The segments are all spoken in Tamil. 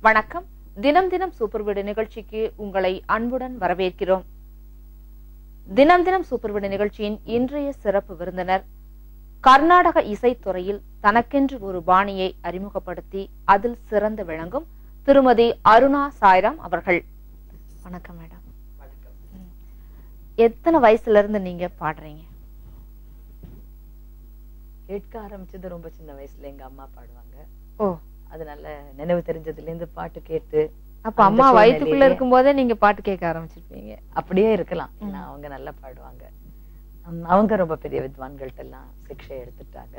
வணக்கம் தினம் தினம் சூப்பர் வீடு நிகழ்ச்சிக்கு உங்களை அன்புடன் வரவேற்கிறோம் தினம் தினம் சூப்பர் வீடு நிகழ்ச்சியின் இன்றைய சிறப்பு விருந்தினர் கர்நாடக இசைத்துறையில் தனக்கென்று ஒரு பாணியை அறிமுகப்படுத்தி அதில் சிறந்து விளங்கும் திருமதி அருணா சாய்ராம் அவர்கள் வணக்கம் மேடம் ம். எத்தனை வயசுல இருந்து நீங்க பாடுறீங்க கேட்க ஆரம்பிச்சது ரொம்ப சின்ன வயசுல எங்க அம்மா பாடுவாங்க ஓ அதனால நினைவு தெரிஞ்சதுல இருந்து பாட்டு கேட்டு அப்ப அந்த அம்மா வயிற்றுக்குள்ள சூழ்நிலையிலே- இருக்கும் போதே நீங்க பாட்டு கேட்க ஆரம்பிச்சிருப்பீங்க அப்படியே இருக்கலாம் ஏன்னா அவங்க நல்லா பாடுவாங்க ஹம், அவங்க ரொம்ப பெரிய வித்வான்கள்ட்ட எல்லாம் சிக்ஷை எடுத்துட்டாங்க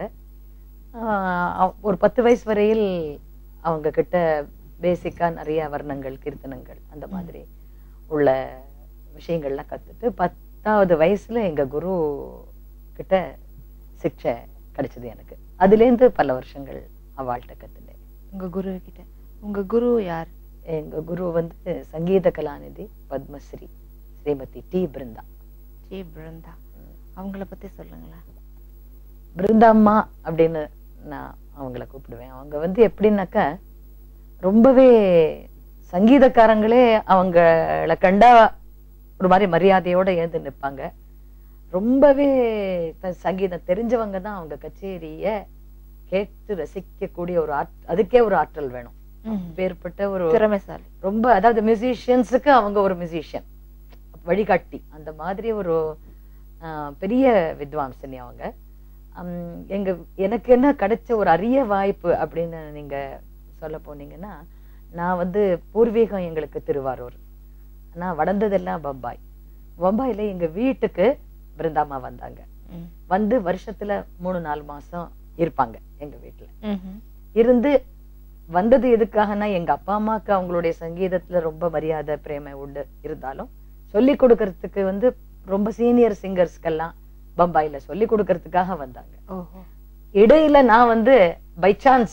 ஆஹ் அவ- ஒரு பத்து வயசு வரையில் அவங்க கிட்ட பேசிக்கா நிறைய வர்ணங்கள் கீர்த்தனங்கள் அந்த மாதிரி உள்ள விஷயங்கள்லாம் கத்துட்டு பத்தாவது வயசுல எங்க குரு கிட்ட சிக்ஷை கிடைச்சது எனக்கு அதுலேருந்து பல வருஷங்கள் அவள்கிட்ட கத்துனேன் உங்க குரு கிட்ட உங்க குரு யார் எங்க குரு வந்து சங்கீத கலாநிதி பத்மஸ்ரீ ஸ்ரீமதி டி பிருந்தா ஜி பிருந்தா அவங்கள பத்தி சொல்லுங்களேன் பிருந்தாம்மா அப்படின்னு நான் அவங்கள கூப்பிடுவேன் அவங்க வந்து எப்படின்னாக்கா ரொம்பவே சங்கீதக்காரங்களே அவங்கள கண்டா ஒரு மாதிரி மரியாதையோட எழுந்து நிற்பாங்க ரொம்பவே த- சங்கீதம் தெரிஞ்சவங்க தான் அவங்க கச்சேரிய கேட்டு ரசிக்கக்கூடிய ஒரு ஆற் அதுக்கே ஒரு ஆற்றல் வேணும் வேறுபட்ட ஒரு திறமைசாலி ரொம்ப அதாவது மியூசிஷியன்ஸுக்கு அவங்க ஒரு மியூசிஷியன் வழிகாட்டி அந்த மாதிரி ஒரு ஆஹ், பெரிய வித்வாம்சனி அவங்க ஹம், எங்க எனக்கு என்ன கிடைச்ச ஒரு அரிய வாய்ப்பு அப்படின்னு நீங்க சொல்ல போனீங்கன்னா நான் வந்து பூர்வீகம் எங்களுக்கு திருவாரூர் நான் வளர்ந்ததெல்லாம் பம்பாய் பம்பாயில எங்க வீட்டுக்கு பிருந்தாமா வந்தாங்க ம். வந்து வருஷத்துல மூணு நாலு மாசம் இருப்பாங்க எங்க வீட்டுல ம்ஹும். இருந்து வந்தது எதுக்காகனா எங்க அப்பா அம்மாக்கு அவங்களுடைய சங்கீதத்துல ரொம்ப மரியாதை பிரேமை உண்டு இருந்தாலும் சொல்லி கொடுக்கறதுக்கு வந்து ரொம்ப சீனியர் சிங்கர்ஸ்க்கெல்லாம் பம்பாயில சொல்லி கொடுக்கறதுக்காக வந்தாங்க ஓஹோ இடையில நான் வந்து பை சான்ஸ்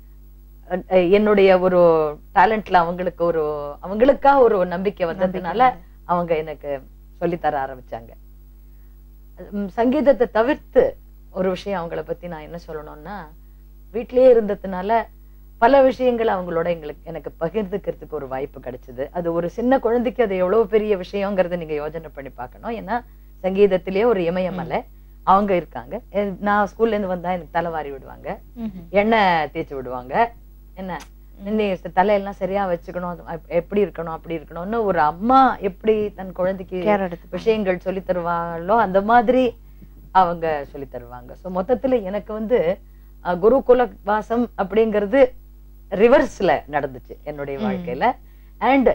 என்னுடைய ஒரு டேலண்ட்ல அவங்களுக்கு ஒரு அவங்களுக்கா ஒரு நம்பிக்கை வந்ததுனால அவங்க எனக்கு சொல்லித் தர ஆரம்பிச்சாங்க உம், சங்கீதத்தை தவிர்த்து ஒரு விஷயம் அவங்கள பத்தி நான் என்ன சொல்லணும்னா வீட்டிலேயே இருந்ததுனால பல விஷயங்கள் அவங்களோட எங்களுக்கு எனக்கு பகிர்ந்துக்கிறதுக்கு ஒரு வாய்ப்பு கிடைச்சது அது ஒரு சின்ன குழந்தைக்கு அது எவ்வளவு பெரிய விஷயங்கிறத நீங்க யோசனை பண்ணி பார்க்கணும் ஏன்னா சங்கீதத்திலேயே ஒரு இமயமலை அவங்க இருக்காங்க எ- நான் ஸ்கூல்ல இருந்து வந்தா எனக்கு தலைவாரி விடுவாங்க ம்ஹும். எண்ணெய் தேய்ச்சி விடுவாங்க என்ன நீ தலையெல்லாம் சரியா வச்சுக்கணும் அது எப்- எப்படி இருக்கணும் அப்படி இருக்கணும்னு ஒரு அம்மா எப்படி தன் குழந்தைக்கு கேர் எடுத்து விஷயங்கள் சொல்லி தருவாங்களோ அந்த மாதிரி அவங்க சொல்லி தருவாங்க சோ மொத்தத்துல எனக்கு வந்து அஹ், குருகுல வாசம் அப்படிங்கிறது ரிவர்ஸ்ல நடந்துச்சு என்னுடைய வாழ்க்கையில அண்ட்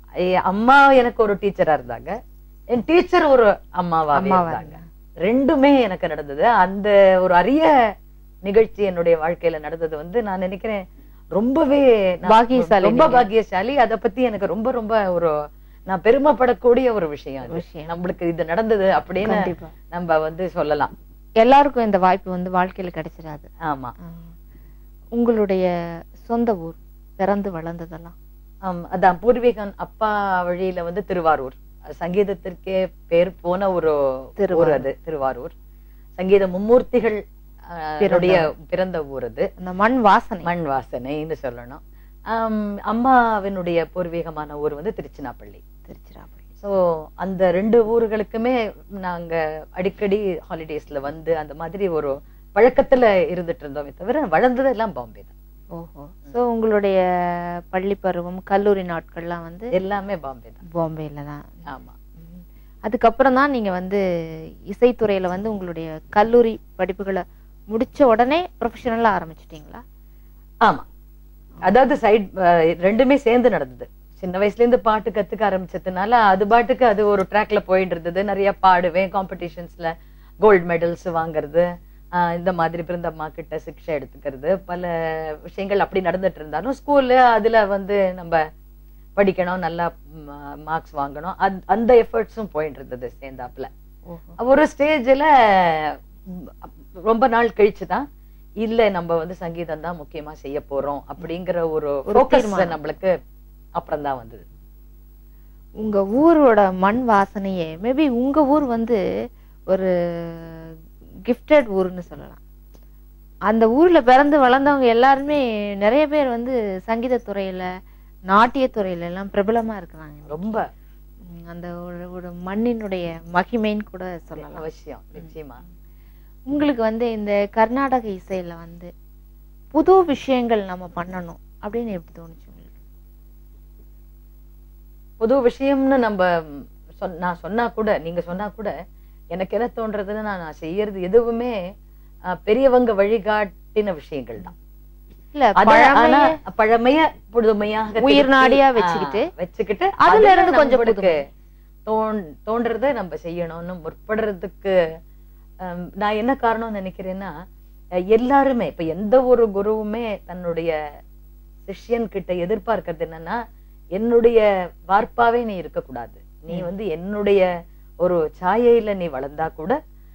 அம்மா எனக்கு ஒரு டீச்சரா இருந்தாங்க என் டீச்சர் ஒரு அம்மாவா அம்மாவா இருந்தாங்க ரெண்டுமே எனக்கு நடந்தது அந்த ஒரு அரிய நிகழ்ச்சி என்னுடைய வாழ்க்கையில நடந்தது வந்து நான் நினைக்கிறேன் ரொம்பவே நான் பாக்கியசாலி ரொம்ப நீங்க. பாக்கியசாலி அத பத்தி எனக்கு ரொம்ப ரொம்ப ஒரு நான் பெருமைப்படக்கூடிய ஒரு விஷயம் அது. விஷயம். நம்மளுக்கு இது நடந்தது அப்படின்னு கண்டிப்பா நம்ம வந்து சொல்லலாம் எல்லாருக்கும் இந்த வாய்ப்பு வந்து வாழ்க்கையில கிடைச்சிடாது ஆமா ஆ. உங்களுடைய சொந்த ஊர் பிறந்து வளர்ந்ததெல்லாம் ஆம், அதான் பூர்வீகன் அப்பா வழியில வந்து திருவாரூர் சங்கீதத்திற்கே பேர் போன ஒரு திருவாரூர். ஊர் அது திருவாரூர் சங்கீத மும்மூர்த்திகள் ஆஹ், பிறந்த உடைய பிறந்த ஊர் அது அந்த மண் வாசனை மண் வாசனைன்னு சொல்லணும் ஆம், அம்மாவினுடைய பூர்வீகமான ஊர் வந்து திருச்சினாப்பள்ளி திருச்சிராப்பள்ளி சோ அந்த ரெண்டு ஊர்களுக்குமே நாங்க அடிக்கடி ஹாலிடேஸ்ல வந்து அந்த மாதிரி ஒரு பழக்கத்துல இருந்துட்டு இருந்தோமே தவிர வளர்ந்ததெல்லாம் பாம்பே தான் ஓஹோ சோ உங்களுடைய பள்ளி பருவம் கல்லூரி நாட்கள்லாம் வந்து எல்லாமே பாம்பே தான் பாம்பேல தான் ஆமா ம். அதுக்கப்புறம் தான் நீங்க வந்து இசைத்துறையில வந்து உங்களுடைய கல்லூரி படிப்புகளை முடிச்ச உடனே ப்ரொஃபஷனலா ஆரம்பிச்சிட்டீங்களா ஆமா அதாவது சைட் ரெண்டுமே சேர்ந்து நடந்தது சின்ன வயசுல இருந்து பாட்டு கத்துக்க ஆரம்பிச்சதுனால அது பாட்டுக்கு அது ஒரு ட்ராக்ல போயிட்டு இருந்தது நிறைய பாடுவேன் காம்படிஷன்ஸ்ல கோல்டு மெடல்ஸ் வாங்குறது ஆஹ் இந்த மாதிரி பிருந்தம்மா கிட்ட சிக்ஷை எடுத்துக்கிறது பல விஷயங்கள் அப்படி நடந்துட்டு இருந்தாலும் ஸ்கூல்ல அதுல வந்து நம்ம படிக்கணும் நல்லா மார்க்ஸ் வாங்கணும் அந்த- அந்த எஃபர்ட்ஸும் போயிட்டு இருந்தது சேர்ந்தாப்புல ஓஹோ ஒரு ஸ்டேஜ்ல ரொம்ப நாள் கழிச்சு தான் இல்ல நம்ம வந்து சங்கீதம் தான் முக்கியமா செய்ய போறோம் அப்படிங்கிற ஒரு ஒரு focus தீர்மானம். நம்மளுக்கு அப்புறம் தான் வந்தது உங்க ஊரோட மண் வாசனையே மேபி உங்க ஊர் வந்து ஒரு கிஃப்டட் ஊர்னு சொல்லலாம் அந்த ஊர்ல பிறந்து வளர்ந்தவங்க எல்லாருமே நிறைய பேர் வந்து சங்கீத துறையில நாட்டியத்துறையில எல்லாம் பிரபலமா இருக்கிறாங்க ரொம்ப உம், அந்த ஒரு ஒரு மண்ணினுடைய மகிமைன்னு கூட சொல்லலாம் அவசியம் நிச்சயமா உங்களுக்கு வந்து இந்த கர்நாடக இசையில வந்து புது விஷயங்கள் நம்ம பண்ணணும் அப்படின்னு எப்படி தோணுச்சு உங்களுக்கு புது விஷயம்னு நம்ம ம், சொன்- நான் சொன்னா கூட நீங்க சொன்னா கூட எனக்கு என்ன தோன்றதுன்னா நான் நான் செய்யறது எதுவுமே அஹ், பெரியவங்க வழிகாட்டின விஷயங்கள் தான் இல்ல அத பழமைய ஆனா பழமைய புதுமையாக உயிர் திருப்பி, நாடியா ஆ, வச்சுக்கிட்டு, வச்சுக்கிட்டு அதுல அதுல இருந்து கொஞ்சம் நம்மளுக்கு தோன் தோன்றத நம்ம செய்யணும்னு முற்படுறதுக்கு ஹம், நான் என்ன காரணம் நினைக்கிறேன்னா அஹ், எல்லாருமே இப்ப எந்த ஒரு குருவுமே தன்னுடைய சிஷ்யன் கிட்ட எதிர்பார்க்கறது என்னன்னா என்னுடைய வார்ப்பாவே நீ இருக்கக்கூடாது நீ ம். வந்து என்னுடைய ஒரு சாயையில நீ வளர்ந்தா கூட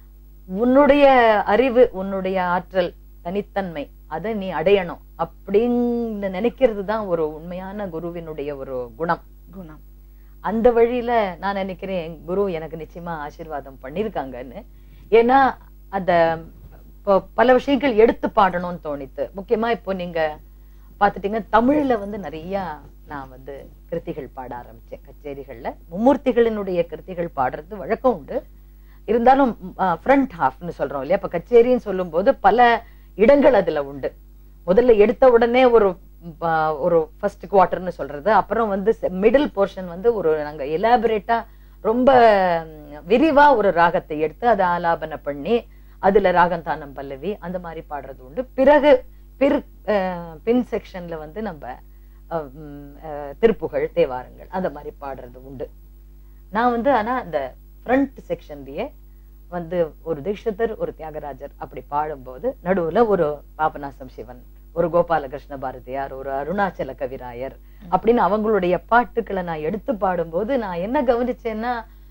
உன்னுடைய அறிவு உன்னுடைய ஆற்றல் தனித்தன்மை அதை நீ அடையணும் அப்படின்னு நினைக்கிறது தான் ஒரு உண்மையான குருவினுடைய ஒரு குணம் குணம் அந்த வழியில நான் நினைக்கிறேன் என் குரு எனக்கு நிச்சயமா ஆசீர்வாதம் பண்ணிருக்காங்கன்னு ஏன்னா அந்த இப்போ பல விஷயங்கள் எடுத்து பாடணும்னு தோணித்து முக்கியமா இப்போ நீங்க பாத்துட்டீங்க தமிழ்ல வந்து நிறைய நான் வந்து கிருத்திகள் பாட ஆரம்பிச்சேன் கச்சேரிகள்ல மும்மூர்த்திகளினுடைய கிருத்திகள் பாடுறது வழக்கம் உண்டு இருந்தாலும் ஃப்ரண்ட் ஹாஃப்னு சொல்றோம் இல்லையா இப்ப கச்சேரின்னு சொல்லும்போது பல இடங்கள் அதுல உண்டு முதல்ல எடுத்த உடனே ஒரு ப, ஒரு ஃபர்ஸ்ட் குவார்டர்னு சொல்றது அப்புறம் வந்து மிடில் போர்ஷன் வந்து ஒரு நாங்க எலாபரேட்டா ரொம்ப ம், விரிவா ஒரு ராகத்தை எடுத்து அதை ஆலாபனை பண்ணி அதுல ராகம் தானம் பல்லவி அந்த மாதிரி பாடுறது உண்டு பிறகு பிற் அஹ், பின் செக்ஷன்ல வந்து நம்ம அஹ், ம், அஹ், திருப்புகழ் தேவாரங்கள் அந்த மாதிரி பாடுறது உண்டு நான் வந்து ஆனா அந்த ஃப்ரண்ட் செக்ஷன்லயே வந்து ஒரு தீட்சிதர் ஒரு தியாகராஜர் அப்படி பாடும்போது நடுவுல ஒரு பாபநாசம் சிவன் ஒரு கோபாலகிருஷ்ண பாரதியார் ஒரு அருணாச்சல கவிராயர் அப்படின்னு அவங்களுடைய பாட்டுக்களை நான் எடுத்து பாடும்போது நான் என்ன கவனிச்சேன்னா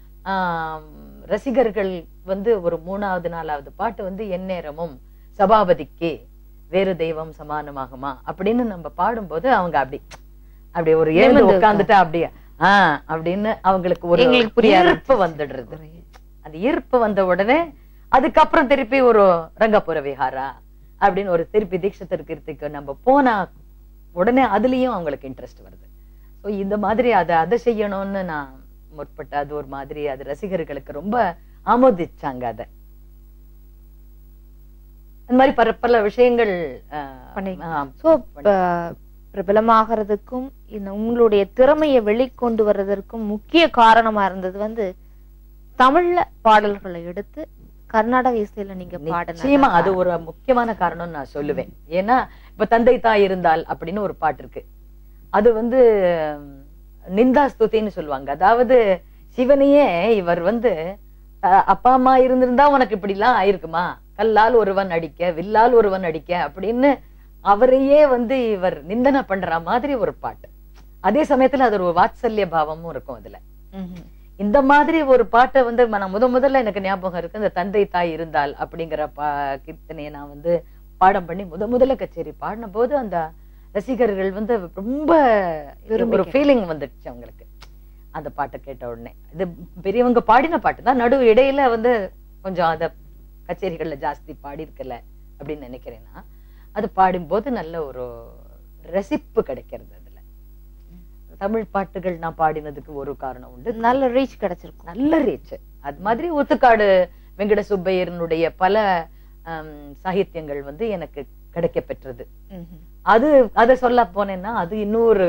ஆம், ரசிகர்கள் வந்து ஒரு மூணாவது நாலாவது பாட்டு வந்து எந்நேரமும் சபாபதிக்கே வேறு தெய்வம் சமானமாகுமா அப்படின்னு நம்ம பாடும்போது அவங்க அப்படி அப்படி ஒரு எழுந்து நிமிர்ந்து உட்கார்ந்துட்டு அப்படியே ஆஹ் அப்படின்னு அவங்களுக்கு ஒரு எங்களுக்கு புரிய ஈர்ப்பு வந்துடுறது அந்த ஈர்ப்பு வந்த உடனே அதுக்கப்புறம் திருப்பி ஒரு ரங்கபுர விஹாரா அப்படின்னு ஒரு திருப்பி தீட்சிதர் கீர்த்திக்கு நம்ம போனா உடனே அதுலயும் அவங்களுக்கு இன்ட்ரெஸ்ட் வருது ஸோ இந்த மாதிரி அதை அதை செய்யணும்னு நான் முற்பட்ட அது ஒரு மாதிரி அது ரசிகர்களுக்கு ரொம்ப ஆமோதிச்சாங்க அதை இந்த மாதிரி பல பல விஷயங்கள் ஆஹ், பண்ணிருக்கீங்க. ஆஹ், சோ பிரபலமாகிறதுக்கும் இந்த உங்களுடைய திறமையை வெளிக்கொண்டு வர்றதற்கும் முக்கிய காரணமா இருந்தது வந்து தமிழ்ல பாடல்களை எடுத்து கர்நாடக இசையில நீங்க நிச்சயமா அது பாடின ஒரு முக்கியமான காரணம்னு நான் சொல்லுவேன் ஏன்னா இப்ப தந்தை தாய் இருந்தால் அப்படின்னு ஒரு பாட்டு இருக்கு அது வந்து உம், நிந்தா ஸ்துதின்னு சொல்லுவாங்க அதாவது சிவனையே இவர் வந்து அஹ், அப்பா அம்மா இருந்திருந்தா உனக்கு இப்படி எல்லாம் ஆயிருக்குமா கல்லால் ஒருவன் அடிக்க வில்லால் ஒருவன் அடிக்க அப்படின்னு அவரையே வந்து இவர் நிந்தனை பண்ற மாதிரி ஒரு பாட்டு அதே சமயத்துல அது ஒரு வாத்சல்ய பாவமும் இருக்கும் அதுல ம்ஹும். இந்த மாதிரி ஒரு பாட்டை வந்து நான் முத முதல்ல எனக்கு ஞாபகம் இருக்கு இந்த தந்தை தாய் இருந்தால் அப்படிங்கிற பா கீர்த்தனையை நான் வந்து பாடம் பண்ணி முத முதல்ல கச்சேரி பாடின போது அந்த ரசிகர்கள் வந்து ரொம்ப விரும்பி ஒரு ஃபீலிங் வந்துடுச்சு அவங்களுக்கு அந்த பாட்டை கேட்ட உடனே இது பெரியவங்க பாடின பாட்டு தான் நடு இடையில வந்து கொஞ்சம் அத கச்சேரிகள்ல ஜாஸ்தி பாடியிருக்கல அப்படின்னு நினைக்கிறேன் நான் அது பாடும்போது நல்ல ஒரு ரசிப்பு கிடைக்கிறது அதுல தமிழ் பாட்டுகள் நான் பாடினதுக்கு ஒரு காரணம் உண்டு நல்ல ரீச் கிடைச்சிருக்கும் நல்ல ரீச் அது மாதிரி ஊத்துக்காடு வெங்கட சுப்பையரனுடைய பல ஆம், சாகித்யங்கள் வந்து எனக்கு கிடைக்க பெற்றது ம்ஹும். அது அதை சொல்ல போனேன்னா அது இன்னொரு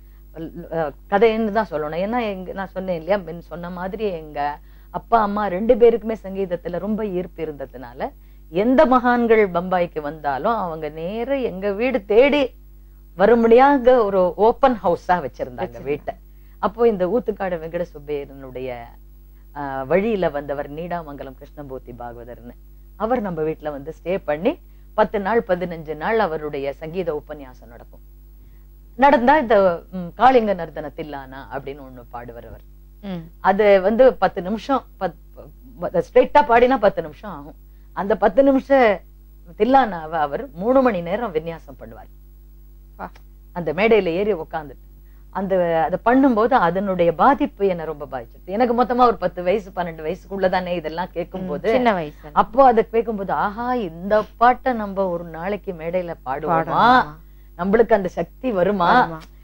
அஹ், கதைன்னு தான் சொல்லணும் ஏன்னா எங்க நான் சொன்னேன் இல்லையா முன் சொன்ன மாதிரி எங்க அப்பா அம்மா ரெண்டு பேருக்குமே சங்கீதத்துல ரொம்ப ஈர்ப்பு இருந்ததுனால எந்த மகான்கள் பம்பாய்க்கு வந்தாலும் அவங்க நேர எங்க வீடு தேடி வரும்படியாக ஒரு ஓப்பன் ஹவுஸா வச்சிருந்தாங்க வீட்டை அப்போ இந்த ஊத்துக்காடு வெங்கட சுப்பையரனுடைய ஆஹ், வழியில வந்தவர் நீடாமங்கலம் கிருஷ்ணமூர்த்தி பாகவதர்னு அவர் நம்ம வீட்ல வந்து ஸ்டே பண்ணி பத்து நாள் பதினஞ்சு நாள் அவருடைய சங்கீத உபன்யாசம் நடக்கும் நடந்தா இந்த ம், காளிங்க நர்தன தில்லானா அப்படின்னு ஒண்ணு பாடுவார் அவர் ம். அது வந்து பத்து நிமிஷம் ஸ்ட்ரெயிட்டா பாடினா பத்து நிமிஷம் ஆகும் அந்த பத்து நிமிஷம் தில்லானாவை அவர் மூணு மணி நேரம் விநியாசம் பண்ணுவார் வா. அந்த மேடையில ஏறி உட்காந்துட்டு அந்த அதை பண்ணும்போது அதனுடைய பாதிப்பு என்ன ரொம்ப பாதிச்சிருது எனக்கு மொத்தமா ஒரு பத்து வயசு பன்னெண்டு வயசுக்குள்ளதானே இதெல்லாம் கேட்கும்போது சின்ன வயசுல அப்போ அதை கேட்கும்போது ஆஹா இந்த பாட்டை நம்ம ஒரு நாளைக்கு மேடையில பாடுவோமா பாடணுமா? நம்மளுக்கு அந்த சக்தி வருமா வருமா?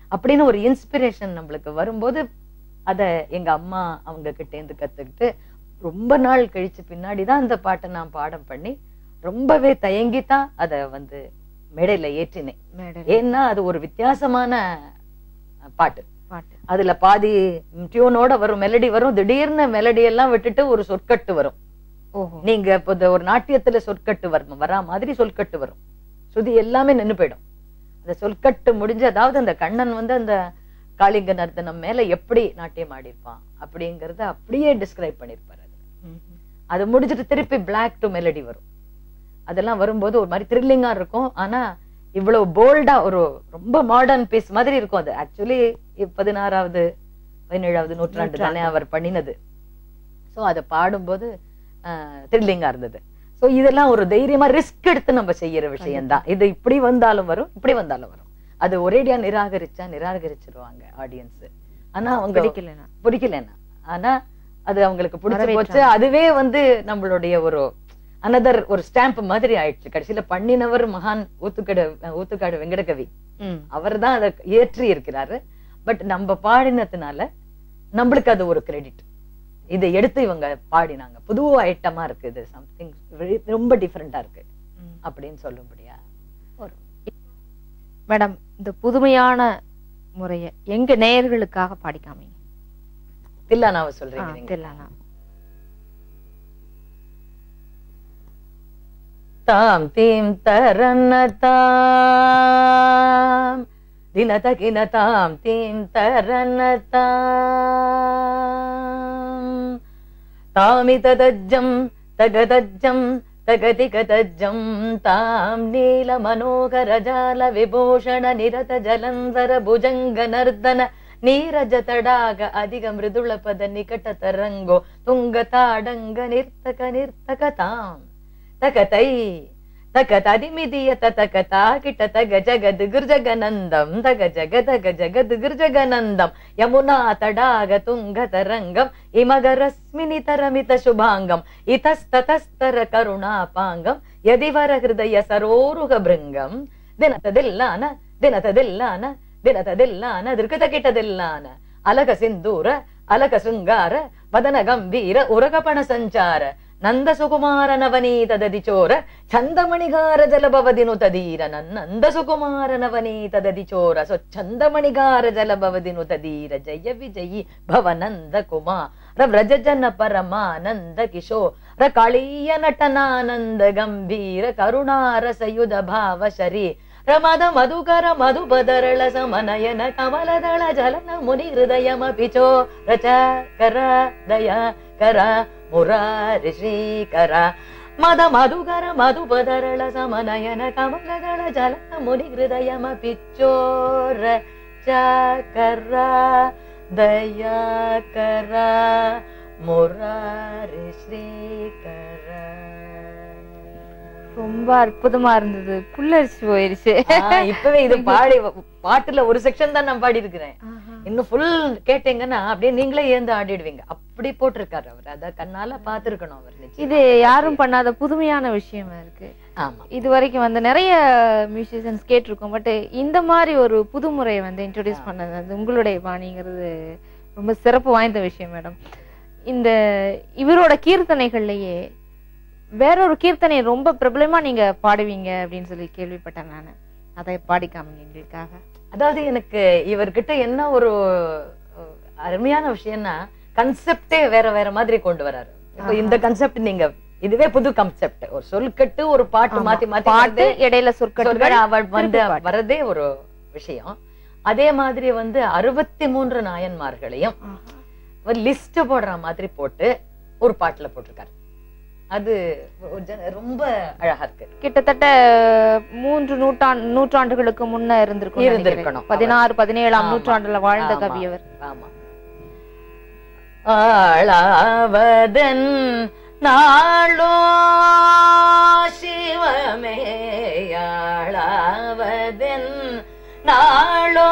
அப்படின்னு ஒரு இன்ஸ்பிரேஷன் நம்மளுக்கு வரும்போது அத எங்க அம்மா அவங்க கிட்ட இருந்து கத்துக்கிட்டு ரொம்ப நாள் கழிச்சு பின்னாடி தான் அந்த பாட்டை நான் பாடம் பண்ணி ரொம்பவே தயங்கி தான் அத வந்து மேடையில ஏற்றினேன் மேடல் ஏன்னா அது ஒரு வித்தியாசமான அஹ், பாட்டு பாட்டு அதுல பாதி டியூனோட வரும் மெலடி வரும் திடீர்னு மெலடி எல்லாம் விட்டுட்டு ஒரு சொற்கட்டு வரும் ஓஹோ நீங்க இப்போ இந்த ஒரு நாட்டியத்துல சொற்கட்டு வரும் வரா மாதிரி சொற்கட்டு வரும் சுதி எல்லாமே நின்னு போயிடும் அந்த சொற்கட்டு முடிஞ்சு அதாவது அந்த கண்ணன் வந்து அந்த காளிங்க நர்த்தனம் மேல எப்படி நாட்டியம் ஆடிருப்பான் அப்படிங்கறத அப்படியே டிஸ்கிரைப் பண்ணிருப்பாரு அது ம்ஹும். அது முடிஞ்சிட்டு திருப்பி பிளாக் டு மெலடி வரும் அதெல்லாம் வரும்போது ஒரு மாதிரி த்ரில்லிங்கா இருக்கும் ஆனா இவ்வளவு போல்டா ஒரு ரொம்ப மாடர்ன் பீஸ் மாதிரி இருக்கும் அது ஆக்சுவலி பதினாறாவது பதினேழாவது நூற்றாண்டு தானே அவர் பண்ணினது சோ அதை பாடும்போது த்ரில்லிங்கா இருந்தது சோ இதெல்லாம் ஒரு தைரியமா ரிஸ்க் எடுத்து நம்ம செய்யற விஷயம்தான் இது இப்படி வந்தாலும் வரும் இப்படி வந்தாலும் வரும் அது ஒரேடியா நிராகரிச்சா நிராகரிச்சிருவாங்க ஆடியன்ஸ் ஆனா அவங்க பிடிக்கலனா பிடிக்கலன்னா ஆனா அது அவங்களுக்கு பிடிச்சு வரவேற்றாங்க. போச்சு அதுவே வந்து நம்மளுடைய ஒரு அனதர் ஒரு ஸ்டாம்ப் மாதிரி ஆயிடுச்சு கடைசியில பண்ணினவர் மகான் ஊத்துக்கடை ஊத்துக்காடு வெங்கடகவி ம் அவர்தான் அதை ஏற்றி இருக்கிறாரு பட் நம்ம பாடினதுனால நம்மளுக்கு அது ஒரு கிரெடிட் இதை எடுத்து இவங்க பாடினாங்க புது ஐட்டமா இருக்கு இது சம்திங் ரொம்ப டிஃப்ரெண்டா இருக்கு ம். அப்படின்னு சொல்லும்படியா ஒரு மேடம் இந்த புதுமையான முறைய எங்க நேயர்களுக்காக பாடிக்காமீங்க தில்லானாவை சொல்றீங்க நீங்க தெரியலனா தாம் தீம் தரன தாம் தினதகின தாம் தீம் தரன தாம் தாமிததஜ்ஜம் தகதஜ்ஜம் தகதிகதஜ்ஜம் தாம் நீல மனோகர ஜால விபூஷண நிரத ஜலந்தர புஜங்க நர்தன ನೀರಜ ತಡಾಗ ಅಧಿಗ ಮೃದುಳ ಪದ ನಿಕಟ ತರಂಗೋ ತುಂಗ ತಾಡಂಗ ನಿರ್ತಕ ನಿರ್ತಕ ತಾಂ ತಕತೈ ತಕ ತದಿಮಿದಿಯ ತತಕ ತಾಕಿಟ ತಗ ಜಗದ್ ಗುರ್ಜಗನಂದಂ ತಗ ಜಗದಗ ಜಗದ್ ಗುರ್ಜಗನಂದಂ ಯಮುನಾ ತಡಾಗ ತುಂಗ ತರಂಗಂ ಇಮಗರಸ್ಮಿನಿ ತರಮಿತ ಶುಭಾಂಗಂ ಇತಸ್ತತಸ್ತರ ಕರುಣಾಪಾಂಗಂ ಯದಿವರ ಹೃದಯ ಸರೋರುಗ ಭೃಂಗಂ ದಿನತದಿಲ್ಲಾನ ದಿನತದಿಲ್ಲಾನ ದಿನತದಿಲ್ಲಾನ ದುರ್ಗತ ಕಿಟದಿಲ್ಲಾನ ಅಲಕ ಸಿಂಧೂರ ಅಲಕ ಶೃಂಗಾರ ವದನ ಗಂಭೀರ ಉರಗಪಣ ಸಂಚಾರ ನಂದ ಸುಕುಮಾರ ನವನೀತ ದದಿಚೋರ ಚಂದಮಣಿಗಾರ ಜಲಭವದಿನು ತದೀರ ನನ್ನಂದ ಸುಕುಮಾರ ನವನೀತ ದದಿಚೋರ ಸೊ ಚಂದಮಣಿಗಾರ ಜಲಭವದಿನು ತದೀರ ಜಯ ವಿಜಯಿ ಭವನಂದ ಕುಮಾರ ವ್ರಜ ಜನ ಪರಮಾನಂದ ಕಿಶೋರ ಕಾಳೀಯ ನಟನಾನಂದ ಗಂಭೀರ ಕರುಣಾರಸಯುಧ ಭಾವ ಶರೀ ರಮದ ಮಧುಕರ ಮಧು ಬದರಳ ಸಮನಯನ ಕಮಲದಳ ಜಲನ ಮುನಿ ಹೃದಯಮಪಿ ಚೋ ರಚ ಕರ ದಯ ಕರ ಮುರಾರಿ ಶ್ರೀಕರ ಮದ ಮಧುಕರ ಮಧು ಬದರಳ ಸಮನಯನ ಕಮಲದಳ ಜಲನ ಮುನಿ ಹೃದಯಮಪಿ ಚೋರ ಚಕರ ದಯಾಕರ ಮುರಾರಿ ಶ್ರೀಕರ ரொம்ப அற்புதமா இருந்தது புல்லரிச்சு போயிருச்சு ஆ, இப்பவே இது பாடி பாட்டுல ஒரு செக்ஷன் தான் நான் பாடி இருக்கிறேன் இன்னும் ஃபுல் கேட்டீங்கன்னா அப்படியே நீங்களே ஏந்து ஆடிடுவீங்க அப்படி போட்டிருக்காரு அவர் அத கண்ணால பாத்துருக்கணும் அவர் நிச்சயம் இது யாரும் பண்ணாத புதுமையான விஷயமா இருக்கு ஆமா இது வரைக்கும் வந்து நிறைய மியூசிஷியன்ஸ் கேட்டிருக்கோம் பட் இந்த மாதிரி ஒரு புதுமுறையை வந்து இன்ட்ரோடியூஸ் பண்ணது வந்து உங்களுடைய பாணிங்கிறது ரொம்ப சிறப்பு வாய்ந்த விஷயம் மேடம் இந்த இவரோட கீர்த்தனைகள்லயே வேறொரு கீர்த்தனை ரொம்ப பிரபலமா நீங்க பாடுவீங்க அப்படின்னு சொல்லி கேள்விப்பட்டேன் நானு அதை பாடிக்காமீங்க எங்களுக்காக அதாவது எனக்கு இவர்கிட்ட என்ன ஒரு அஹ், அருமையான விஷயம்னா கன்செப்டே வேற வேற மாதிரி கொண்டு வராரு இப்போ இந்த கன்செப்ட் நீங்க இதுவே புது கன்செப்ட் ஒரு சொல்கட்டு ஒரு பாட்டு மாத்தி மாத்தி பாட்டு வந்து இடையில சொற்கட்டுகள் சொற்கள் அவள் வந்து திருப்பி பாட்டு. வரதே ஒரு விஷயம் அதே மாதிரி வந்து அறுபத்தி மூன்று நாயன்மார்களையும் ஆஹா. ஒரு லிஸ்ட் போடுற மாதிரி போட்டு ஒரு பாட்டுல போட்டிருக்காரு அது ஒரு ஜன- ரொம்ப அழகா இருக்கு கிட்டத்தட்ட மூன்று நூற்றாண்டு நூற்றாண்டுகளுக்கு முன்ன இருந்திருக்கும் இருந்திருக்கணும். நினைக்கிறேன். பதினாறு பதினேழாம் ஆமா. நூற்றாண்டுல வாழ்ந்த ஆமா. கவி அவர் ஆமா ஆளாவதன் நாளோ சிவமே ஆளாவதன் நாளோ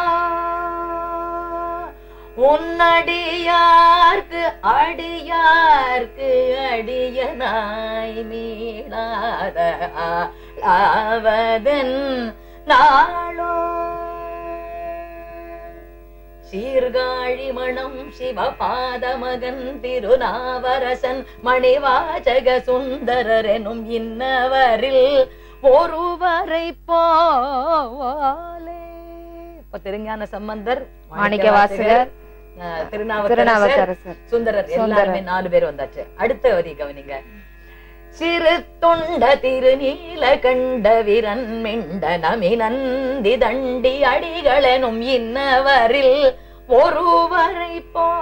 உன்னடியார்க்கு அடியார்க்கு அடியனாய் மீளாத ஆளாவதன் நாளோ சீர்காழி மணம் சிவபாத மகன் திருநாவரசன் மணிவாசக சுந்தரர் எனும் இன்னவரில் ஒருவரை போலே இப்ப திருஞான சம்பந்தர் மாணிக்கவாசகர், அஹ், திருநாவுக்கரசர் திருநாவுக்கரசர் சுந்தரர் சுந்தரர். எல்லாருமே நாலு பேர் வந்தாச்சு அடுத்த வரி கவனிங்க சிறு தொண்ட திருநீல கண்ட விரன் மிண்ட நமி நந்தி தண்டி அடிகளெனும் இன்னவரில் ஒருவரை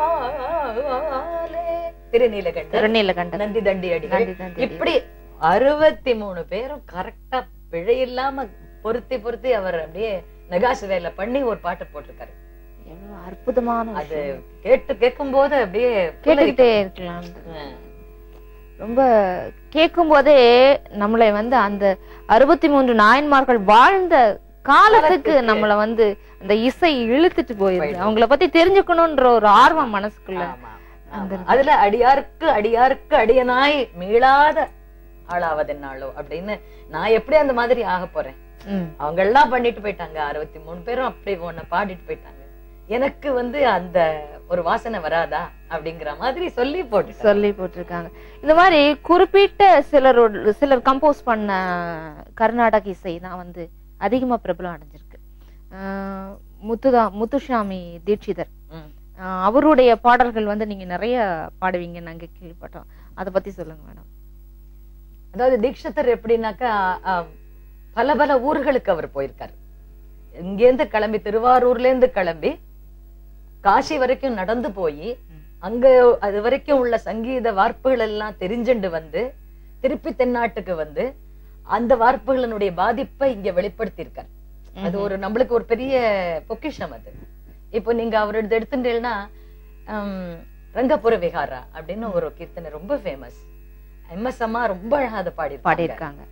போலே திருநீலகண்ட திருநீலகண்டன் நந்தி தண்டி அடிகள் நந்தி தண்டி அடிகள். இப்படி அறுபத்தி மூணு பேரும் கரெக்டா பிழை இல்லாம பொருத்தி பொருத்தி அவர் அப்படியே நகாசு வேலை பண்ணி ஒரு பாட்டு போட்டிருக்காரு எவ்வளவு அற்புதமான அது விஷயம். கேட்டு கேட்கும் போது அப்படியே கேட்டுக்கிட்டே இருக்கலாம் ஆஹ் ரொம்ப கேட்கும் போதே நம்மளை வந்து அந்த அறுபத்தி மூன்று நாயன்மார்கள் வாழ்ந்த காலத்துக்கு காலத்துக்கு. நம்மள வந்து அந்த இசை இழுத்துட்டு போயிருது போயிடுது. அவங்கள பத்தி தெரிஞ்சுக்கணும்ன்ற ஒரு ஆர்வம் மனசுக்குள்ள ஆமா, ஆமா. அந்த- அதுல அடியாருக்கு அடியாருக்கு அடியனாய் மீளாத ஆளாவதென்னாலோ அப்படின்னு நான் எப்படி அந்த மாதிரி ஆக போறேன் ம், அவங்க எல்லாம் பண்ணிட்டு போயிட்டாங்க அறுபத்தி மூணு பேரும் அப்படி ஒன்ன பாடிட்டு போயிட்டாங்க எனக்கு வந்து அந்த ஒரு வாசனை வராதா அப்படிங்கிற மாதிரி சொல்லி போட்டு சொல்லி போட்டிருக்காங்க இந்த மாதிரி குறிப்பிட்ட சிலரோட சிலர் கம்போஸ் பண்ண கர்நாடக இசை தான் வந்து அதிகமா பிரபலம் அடைஞ்சிருக்கு ஆஹ் முத்துதா முத்துசாமி தீட்சிதர் ஆஹ் அவருடைய பாடல்கள் வந்து நீங்க நிறைய பாடுவீங்க நாங்க கேள்விப்பட்டோம் அத பத்தி சொல்லுங்க மேடம் அதாவது தீட்சிதர் எப்படின்னாக்கா ஆஹ், பல பல ஊர்களுக்கு அவர் போயிருக்காரு இங்கேருந்து கிளம்பி திருவாரூர்ல இருந்து கிளம்பி காசி வரைக்கும் நடந்து போய் அங்க அது வரைக்கும் உள்ள சங்கீத வார்ப்புகள் எல்லாம் தெரிஞ்சுண்டு வந்து திருப்பி தென்னாட்டுக்கு வந்து அந்த வார்ப்புகளினுடைய பாதிப்பை இங்க வெளிப்படுத்தியிருக்காரு அது ஒரு நம்மளுக்கு ஒரு பெரிய பொக்கிஷம் அது இப்போ நீங்க அவரோட எடுத்துட்டீங்கன்னா ஹம், ரங்கபுர விஹாரா அப்படின்னு ஒரு கீர்த்தனை ரொம்ப ஃபேமஸ் எம்எஸ் அம்மா ரொம்ப அழகா அதை பாடி பாடியிருக்காங்க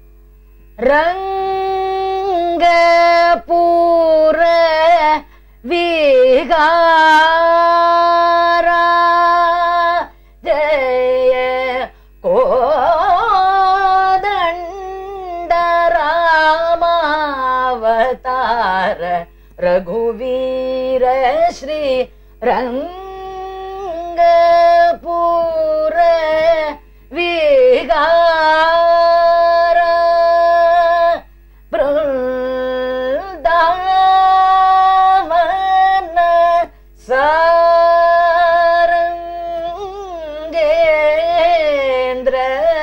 ரங்கபுர விகாரா ஜய கோதண்டராமாவதார ரகுவீர ஸ்ரீ ரங்கபுர விகார பிருந்தாவன சாரங்கேந்திர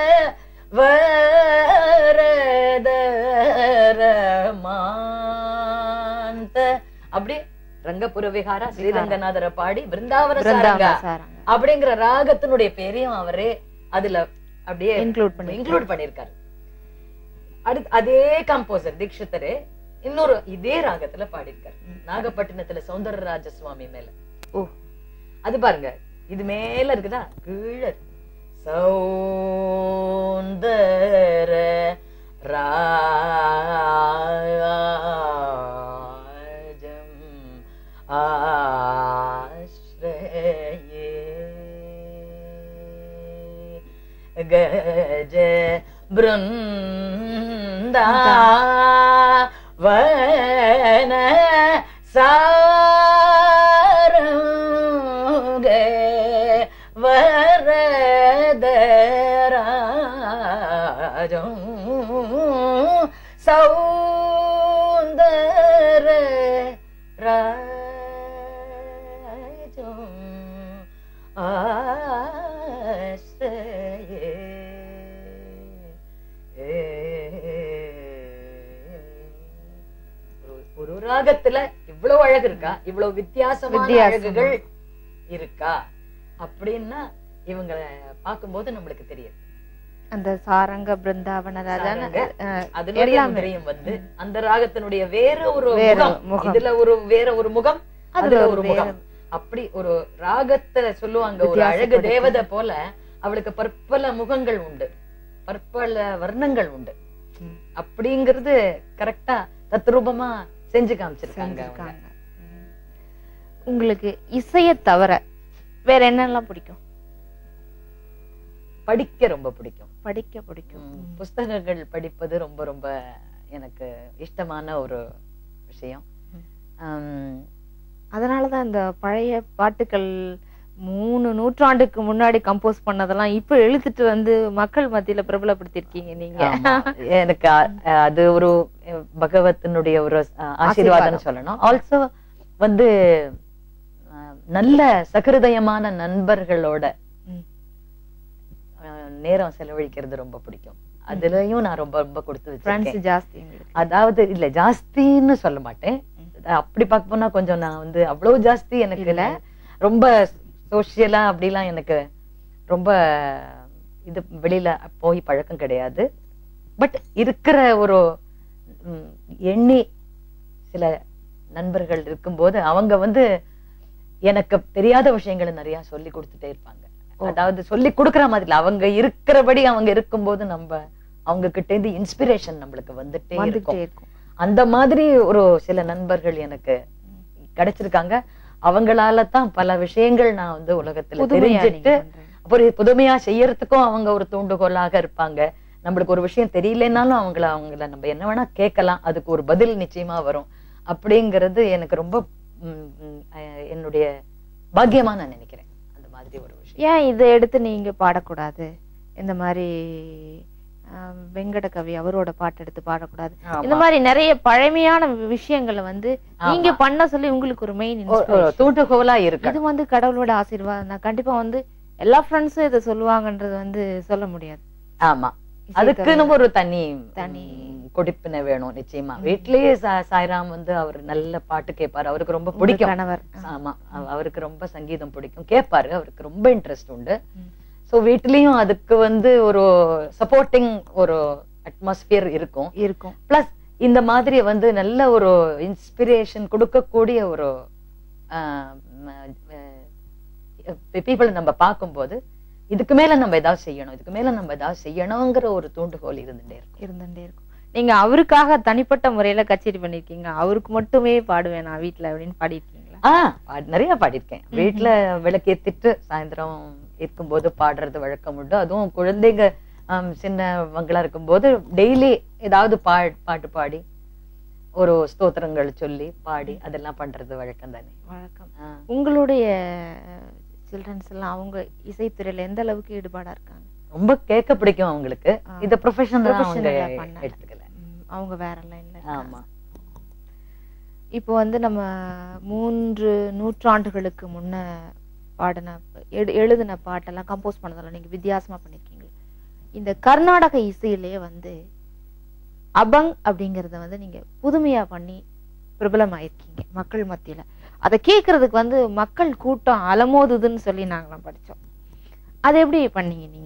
வரதரமாந்த அப்படி ரங்கபுர விகாரா ஸ்ரீரங்கநாதரை பாடி பிருந்தாவன சாரங்கா பிருந்தாவன சாரங்க அப்படிங்கிற ராகத்தினுடைய பேரையும் அவரே அதுல அப்படியே இன்க்ளூட் பண்ணி இன்க்ளூட் பண்ணிருக்காரு அடுத்து அதே கம்போசர் தீக்ஷிதரே இன்னொரு இதே ராகத்துல பாடியிருக்காரு நாகப்பட்டினத்துல சௌந்தரராஜ சுவாமி மேல ஓ அது பாருங்க இது மேல இருக்குதா கீழே இருக்கு. சௌந்தர ராஜம் ஆஸ்ரயே கஜ பிருந்தாவன சாரங்க வரதராஜம் சௌந்தர ராஜம் ஒரு- ஒரு ராகத்துல இவ்வளவு அழகு இருக்கா இவ்வளவு வித்தியாசமான வித்தியாசமா. அழகுகள் இருக்கா அப்படின்னா இவங்களை பார்க்கும்போது நம்மளுக்கு தெரியும் அந்த சாரங்க பிருந்தாவன ராஜான சாரங்க. அஹ், அதனுடைய எல்லாமே. முதிரையும் வந்து அந்த ராகத்தினுடைய வேற ஒரு வேற முகம் முகம். இதுல ஒரு வேற ஒரு முகம் அதுல அதுல ஒரு ஒரு முகம் அப்படி ஒரு ராகத்துல சொல்லுவாங்க ஒரு அழகு வித்தியாசப்படுத்தி. தேவதை போல அவளுக்கு பற்பல முகங்கள் உண்டு பற்பல வர்ணங்கள் உண்டு ம். அப்படிங்கிறது கரெக்டா தத்ரூபமா செஞ்சு காமிச்சிருக்காங்க அவங்க. செஞ்சிருக்காங்க ம். உங்களுக்கு இசைய தவிர வேற என்னெல்லாம் பிடிக்கும் படிக்க ரொம்ப பிடிக்கும் படிக்க பிடிக்கும் ம், புஸ்தகங்கள் படிப்பது ரொம்ப ரொம்ப எனக்கு இஷ்டமான ஒரு விஷயம் ம். ஆம், அதனாலதான் இந்த பழைய பாட்டுகள் மூணு நூற்றாண்டுக்கு முன்னாடி கம்போஸ் பண்ணதெல்லாம் இப்ப எழுதிட்டு வந்து மக்கள் மத்தியில பிரபலப்படுத்திருக்கீங்க நீங்க ஆமா. எனக்கு அ- அது ஒரு அஹ், பகவத்தினுடைய ஒரு அஹ், ஆசீர்வாதம்னு சொல்லணும் ஆல்சோ வந்து அஹ், நல்ல சகிருதயமான நண்பர்களோட ம். அஹ், நேரம் செலவழிக்கிறது ரொம்ப பிடிக்கும் அதுலயும் நான் ரொம்ப ரொம்ப கொடுத்து ஃப்ரெண்ட்ஸ் வச்சிருக்கேன் ஜாஸ்தி உங்களுக்கு அதாவது இல்ல ஜாஸ்தின்னு சொல்ல மாட்டேன் அப்படி பார்க்க போனா கொஞ்சம் நான் வந்து அவ்வளவு ஜாஸ்தி எனக்கு இல்ல ரொம்ப சோசியலா அப்படிலாம் எனக்கு ரொம்ப இது வெளியில போய் பழக்கம் கிடையாது பட் இருக்கிற ஒரு ம், எண்ணி சில நண்பர்கள் இருக்கும்போது அவங்க வந்து எனக்கு தெரியாத விஷயங்களை நிறைய சொல்லி கொடுத்துட்டே இருப்பாங்க அதாவது சொல்லி கொடுக்கிற மாதிரி இல்ல அவங்க இருக்கிறபடி அவங்க இருக்கும்போது நம்ம அவங்க கிட்ட இருந்து இன்ஸ்பிரேஷன் நம்மளுக்கு வந்துட்டே வந்துட்டே இருக்கும் இருக்கும் அந்த மாதிரி ஒரு சில நண்பர்கள் எனக்கு கிடைச்சிருக்காங்க அவங்களால தான் பல விஷயங்கள் நான் வந்து உலகத்துல புதுமையா நீங்க தெரிஞ்சுட்டு பண்றீங்க. அப்புறம் புதுமையா செய்யறதுக்கும் அவங்க ஒரு தூண்டுகோலாக இருப்பாங்க நம்மளுக்கு ஒரு விஷயம் தெரியலனாலும் அவங்கள அவங்கள நம்ம என்ன வேணா கேட்கலாம் அதுக்கு ஒரு பதில் நிச்சயமா வரும் அப்படிங்கிறது எனக்கு ரொம்ப ம், ம், அஹ், என்னுடைய பாக்கியமா நான் நினைக்கிறேன் அந்த மாதிரி ஒரு விஷயம் ஏன் இதை எடுத்து நீங்க பாடக்கூடாது இந்த மாதிரி ஆம், வெங்கட கவி அவரோட பாட்டு எடுத்து பாடக்கூடாது ஆமா. இந்த மாதிரி நிறைய பழமையான விஷயங்களை வந்து நீங்க ஆமா. பண்ண சொல்லி உங்களுக்கு ஒரு மெயின் ஒரு- ஒரு தூண்டுகோலா இருக்கு இது வந்து கடவுளோட ஆசீர்வாதம் தான் கண்டிப்பா வந்து எல்லா ஃப்ரெண்ட்ஸும் இதை சொல்லுவாங்கன்றது வந்து சொல்ல முடியாது ஆமா அதுக்குன்னு ஒரு தனி தனி. ம், கொடுப்பினை வேணும் நிச்சயமா வீட்லயே சா- சாய்ராம் வந்து அவர் நல்ல பாட்டு கேட்பாரு அவருக்கு ரொம்ப உங்க பிடிக்கும் கணவர் ஆமா அவ- அவருக்கு ரொம்ப சங்கீதம் பிடிக்கும் கேட்பாரு அவருக்கு ரொம்ப இன்ட்ரெஸ்ட் உண்டு ம். சோ வீட்லயும் அதுக்கு வந்து ஒரு சப்போர்ட்டிங் ஒரு அட்மாஸ்பியர் இருக்கும் இருக்கும் பிளஸ் இந்த மாதிரி வந்து நல்ல ஒரு இன்ஸ்பிரேஷன் கொடுக்கக்கூடிய ஒரு பீப்புள் நம்ம பார்க்கும்போது இதுக்கு மேல நம்ம ஏதாவது செய்யணும் இதுக்கு மேல நம்ம ஏதாவது செய்யணுங்கிற ஒரு தூண்டுகோல் இருந்துட்டே இருக்கும் இருந்துட்டே இருக்கும் நீங்க அவருக்காக தனிப்பட்ட முறையில கச்சேரி பண்ணிருக்கீங்க அவருக்கு மட்டுமே பாடுவேன் நான் வீட்ல அப்படின்னு பாடிருக்கீங்களா ஆஹ் பாடி- நிறைய பாடியிருக்கேன் வீட்டுல விளக்கேத்திட்டு சாயந்தரம் இருக்கும்போது பாடுறது வழக்கம் உண்டு அதுவும் குழந்தைங்க ஆம், சின்னவங்களா இருக்கும்போது டெய்லி ஏதாவது பா பாட்டு பாடி ஒரு ஸ்தோத்திரங்கள் சொல்லி பாடி அதெல்லாம் பண்றது வழக்கம் தானே வழக்கம் ஆ. உங்களுடைய சில்ட்ரன்ஸ் எல்லாம் அவங்க இசைத்துறையில எந்த அளவுக்கு ஈடுபாடா இருக்காங்க ரொம்ப கேட்க பிடிக்கும் அவங்களுக்கு ஆ. இத ப்ரொஃபஷனல் அவங்க Professional-ஆ பண்ணல. எடுத்துக்கல ம், அவங்க வேற லைன்ல ஆமா இப்போ வந்து நம்ம மூன்று நூற்றாண்டுகளுக்கு முன்ன பாடின எடு- எழுதின பாட்டெல்லாம் கம்போஸ் பண்ணதெல்லாம் நீங்க வித்தியாசமா பண்ணிருக்கீங்க இந்த கர்நாடக இசையிலேயே வந்து அபங் அப்படிங்கறத வந்து நீங்க புதுமையா பண்ணி பிரபலமாயிருக்கீங்க மக்கள் மத்தியில அதை கேட்கறதுக்கு வந்து மக்கள் கூட்டம் அலமோதுதுன்னு சொல்லி நாங்களாம் படிச்சோம் அது எப்படி பண்ணீங்க நீங்க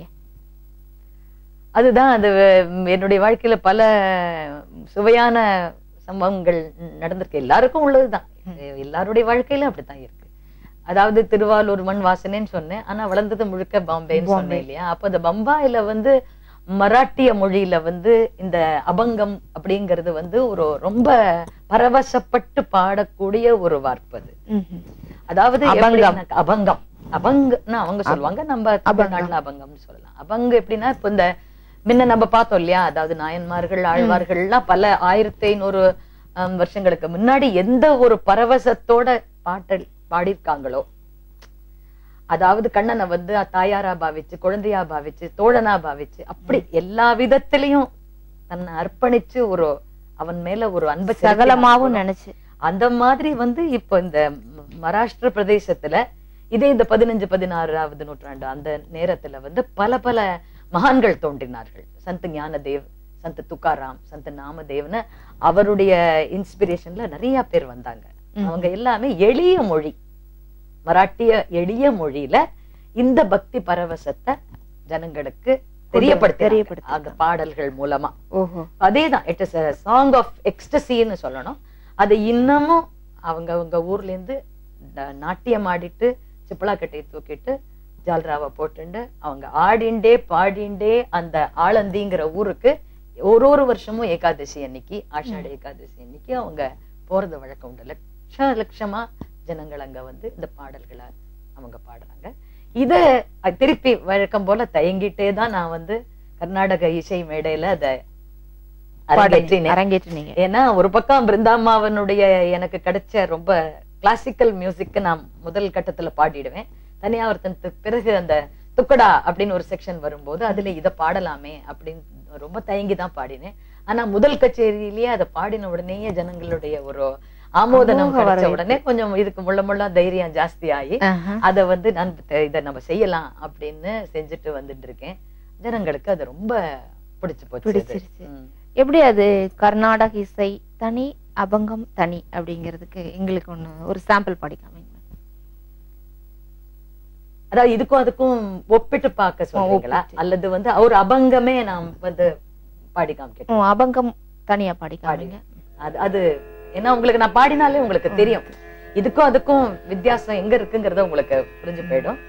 அதுதான் அது ம், என்னுடைய வாழ்க்கையில பல சுவையான சம்பவங்கள் நடந்திருக்கு எல்லாருக்கும் உள்ளதுதான் எல்லாருடைய வாழ்க்கையிலும் அப்படித்தான் இருக்கு அதாவது திருவாரூர் மண் வாசனைன்னு சொன்னேன் ஆனா வளர்ந்தது முழுக்க பாம்பேன்னு சொன்னேன் இல்லையா அப்ப அந்த பம்பாயில வந்து மராட்டிய மொழியில வந்து இந்த அபங்கம் அப்படிங்கிறது வந்து ஒரு ரொம்ப பரவசப்பட்டு பாடக்கூடிய ஒரு வார்ப்பு அது ம்ஹும். அதாவது அபங்கம். எப்படின்னா- அபங்கம் அபங்கன்னு அவங்க சொல்லுவாங்க நம்ம தமிழ்நாட்டுல அபங்கம்னு சொல்லலாம் அபங்க எப்படின்னா இப்ப இந்த முன்ன நம்ம பார்த்தோம் இல்லையா அதாவது நாயன்மார்கள் ஆழ்வார்கள்லாம் பல ஆயிரத்தி ஐநூறு ஆம், வருஷங்களுக்கு முன்னாடி எந்த ஒரு பரவசத்தோட பாட்டல் பாடியிருக்காங்களோ அதாவது கண்ணனை வந்து தாயாரா பாவிச்சு குழந்தையா பாவிச்சு தோழனா பாவிச்சு அப்படி எல்லா விதத்திலையும் தன்னை அர்ப்பணிச்சு ஒரு அவன் மேல ஒரு அன்பை செலுத்தினாங்க. சகலமாவும் நினைச்சு அந்த மாதிரி வந்து இப்போ இந்த ம- மகாராஷ்டிர பிரதேசத்துல இதே இந்த பதினஞ்சு பதினாறாவது நூற்றாண்டு அந்த நேரத்துல வந்து பல பல மகான்கள் தோன்றினார்கள் சந்த் ஞானதேவ் சந்த் துக்காராம் சந்த் நாமதேவ்னு அவருடைய இன்ஸ்பிரேஷன்ல நிறைய பேர் வந்தாங்க அவங்க எல்லாமே எளிய மொழி மராட்டிய எளிய மொழியில இந்த பக்தி பரவசத்தை ஜனங்களுக்கு தெரியப்படுத்தி தெரியப்படுத்தினாங்க. அந்த பாடல்கள் மூலமா ஓஹோ அதேதான் இட் இஸ் சாங் ஆஃப் எக்ஸ்டசின்னு சொல்லணும் அது இன்னமும் அவங்க அவங்க ஊர்ல இருந்து ந- நாட்டியம் ஆடிட்டு சிப்பலா கட்டையை தூக்கிட்டு ஜால்ராவை போட்டுண்டு அவங்க ஆடிண்டே பாடிண்டே அந்த ஆளந்திங்கிற ஊருக்கு ஒரு ஒரு வருஷமும் ஏகாதசி அன்னைக்கு ஆஷாட ஏகாதசி அன்னைக்கு அவங்க போறது வழக்கம் உண்டு லட்ச லட்சமா ஜனங்கள் அங்க வந்து இந்த பாடல்களை அவங்க பாடுறாங்க இத அஹ், திருப்பி வழக்கம் போல தயங்கிட்டே தான் நான் வந்து கர்நாடக இசை மேடையில அத அரங்கேற்றினேன் அரங்கேற்றினீங்க ஏன்னா ஒரு பக்கம் பிருந்தாமாவனுடைய எனக்கு கிடைச்ச ரொம்ப கிளாசிக்கல் மியூசிக் நான் முதல் கட்டத்துல பாடிடுவேன் தனியாவர்த்தனத்துக்கு பிறகு அந்த துக்கடா அப்படின்னு ஒரு செக்ஷன் வரும்போது அதுல இத பாடலாமே அப்படின்னு ரொம்ப தயங்கி தான் பாடினேன் ஆனா முதல் கச்சேரியிலேயே அதை பாடின உடனேயே ஜனங்களுடைய ஒரு ஆமோதனம் அமோக கிடைச்ச வரவேற்பு. உடனே கொஞ்சம் இதுக்கு முள்ள முள்ள தைரியம் ஜாஸ்தி ஆகி ஆஹா. அத வந்து நான் த- இத நம்ம செய்யலாம் அப்படின்னு செஞ்சுட்டு வந்துட்டு இருக்கேன் ஜனங்களுக்கு அது ரொம்ப பிடிச்சு போச்சு அது. பிடிச்சிருச்சு. ம். எப்படி அது கர்நாடக இசை தனி அபங்கம் தனி அப்படிங்கிறதுக்கு எங்களுக்கு ஒண்ணு ஒரு சாம்பிள் படிக்காமீங்க அதாவது இதுக்கும் அதுக்கும் ஒப்பிட்டு பார்க்க சொல்றீங்களா ஒப்பிட்டு. அல்லது வந்து ஒரு அபங்கமே நாம் வந்து பாடி காமிக்கட்டும் அபங்கம் தனியா படிக்காமீங்க அது அது ஏன்னா உங்களுக்கு நான் பாடினாலே உங்களுக்கு தெரியும் இதுக்கும் அதுக்கும் வித்தியாசம் எங்க இருக்குங்கிறத உங்களுக்கு புரிஞ்சு போயிடும்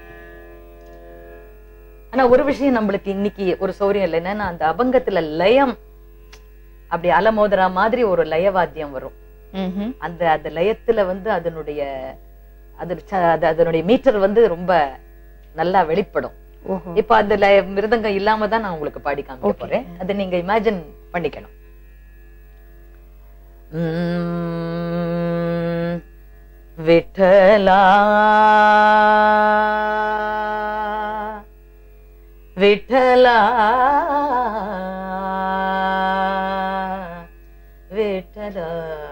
ஆனா ஒரு விஷயம் நம்மளுக்கு இன்னைக்கு ஒரு சௌரியம் இல்லை என்னன்னா அந்த அபங்கத்துல லயம் அப்படி அலமோதுற மாதிரி ஒரு லயவாத்தியம் வரும் ம்ஹும். அந்த அந்த லயத்துல வந்து அதனுடைய அது ச- அது- அதனுடைய மீட்டர் வந்து ரொம்ப நல்லா வெளிப்படும் ஓஹோ இப்ப அந்த லய மிருதங்கம் இல்லாம தான் நான் உங்களுக்கு பாடி காமிக்க Okay. போறேன் அதை நீங்க இமேஜின் பண்ணிக்கணும் உம், விட்டலா விட்டலா விட்டலா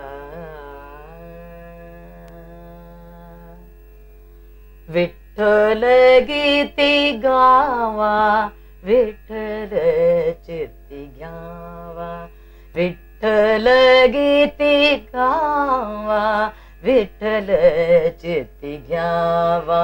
विठ्ठल गीती गावा विठ्ठल चित्ती घ्यावा विठ्ठल गीती गावा विठ्ठल चित्ती घ्यावा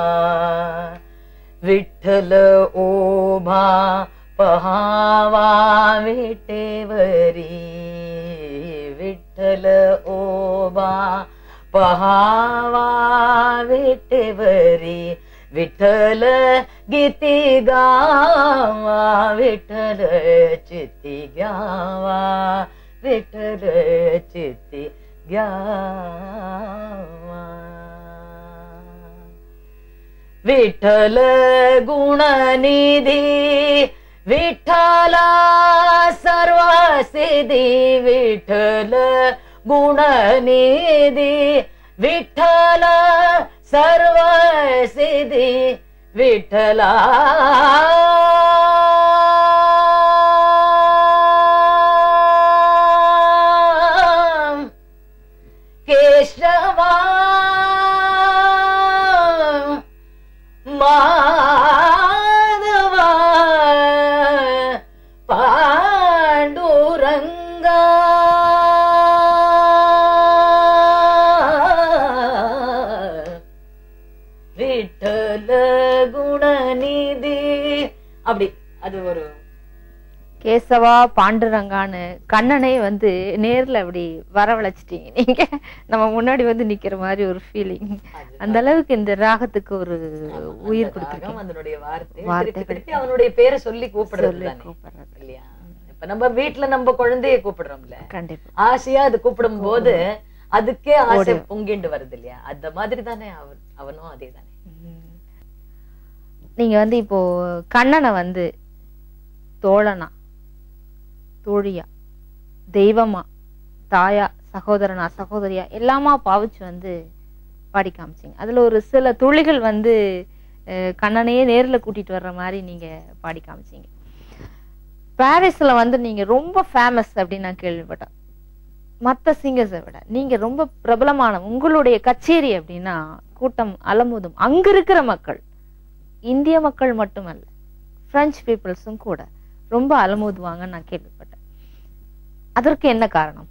विठ्ठल ओभा पहावा विटेवरी विठ्ठल ओबा पहावा विटेवरी विठ्ठल गीती गावा विठ्ठल चित्ती घ्यावा विठ्ठल चित्ती घ्यावा विठ्ठल गुणनिधी विठ्ठला सर्व सिद्धी विठ्ठल गुणनिधी विठ्ठल सर्व सिद्धी विठ्ठला केशवा माधवा पाण्डुरङ्गा விட்டல குணநிதி அப்படி அது ஒரு கேசவா பாண்டுரங்கான்னு கண்ணனை வந்து நேர்ல அப்படி வரவழைச்சிட்டீங்க நீங்க நம்ம முன்னாடி வந்து நிக்கிற மாதிரி ஒரு ஃபீலிங் அது- அந்த அளவுக்கு இந்த ராகத்துக்கு ஒரு ஆமா, உயிர் அந்த கொடுத்துருக்கீங்க ராகம், அதனுடைய வார்த்தை வார்த்தை திருப்பி திருப்பி அவனுடைய பேரை சொல்லி கூப்பிடுறது சொல்லி தானே கூப்பிடுறது. இல்லையா இப்ப நம்ம வீட்டுல நம்ம குழந்தைய கூப்பிடுறோம்ல கண்டிப்பா ஆசையா அது கூப்பிடும் போது அதுக்கே ஆசை பொங்கிண்டு வருது இல்லையா அந்த மாதிரி தானே அவன் அவனும் அதே தானே ம். நீங்க வந்து இப்போ கண்ணனை வந்து தோழனா தோழியா தெய்வமா தாயா சகோதரனா சகோதரியா எல்லாமா பாவிச்சு வந்து பாடி காமிச்சிங்க அதுல ஒரு சில துளிகள் வந்து அஹ், கண்ணனையே நேர்ல கூட்டிட்டு வர்ற மாதிரி நீங்க பாடி காமிச்சீங்க பாரிஸ்ல வந்து நீங்க ரொம்ப ஃபேமஸ் அப்படின்னு நான் கேள்விப்பட்டேன் மற்ற சிங்கர்ஸை விட நீங்க ரொம்ப பிரபலமான உங்களுடைய கச்சேரி அப்படின்னா கூட்டம் அலமுதும் அங்க இருக்கிற மக்கள் இந்திய மக்கள் மட்டுமல்ல பிரெஞ்சு பீப்புள்ஸும் கூட ரொம்ப அலமுதுவாங்கன்னு நான் கேள்விப்பட்டேன் அதற்கு என்ன காரணம்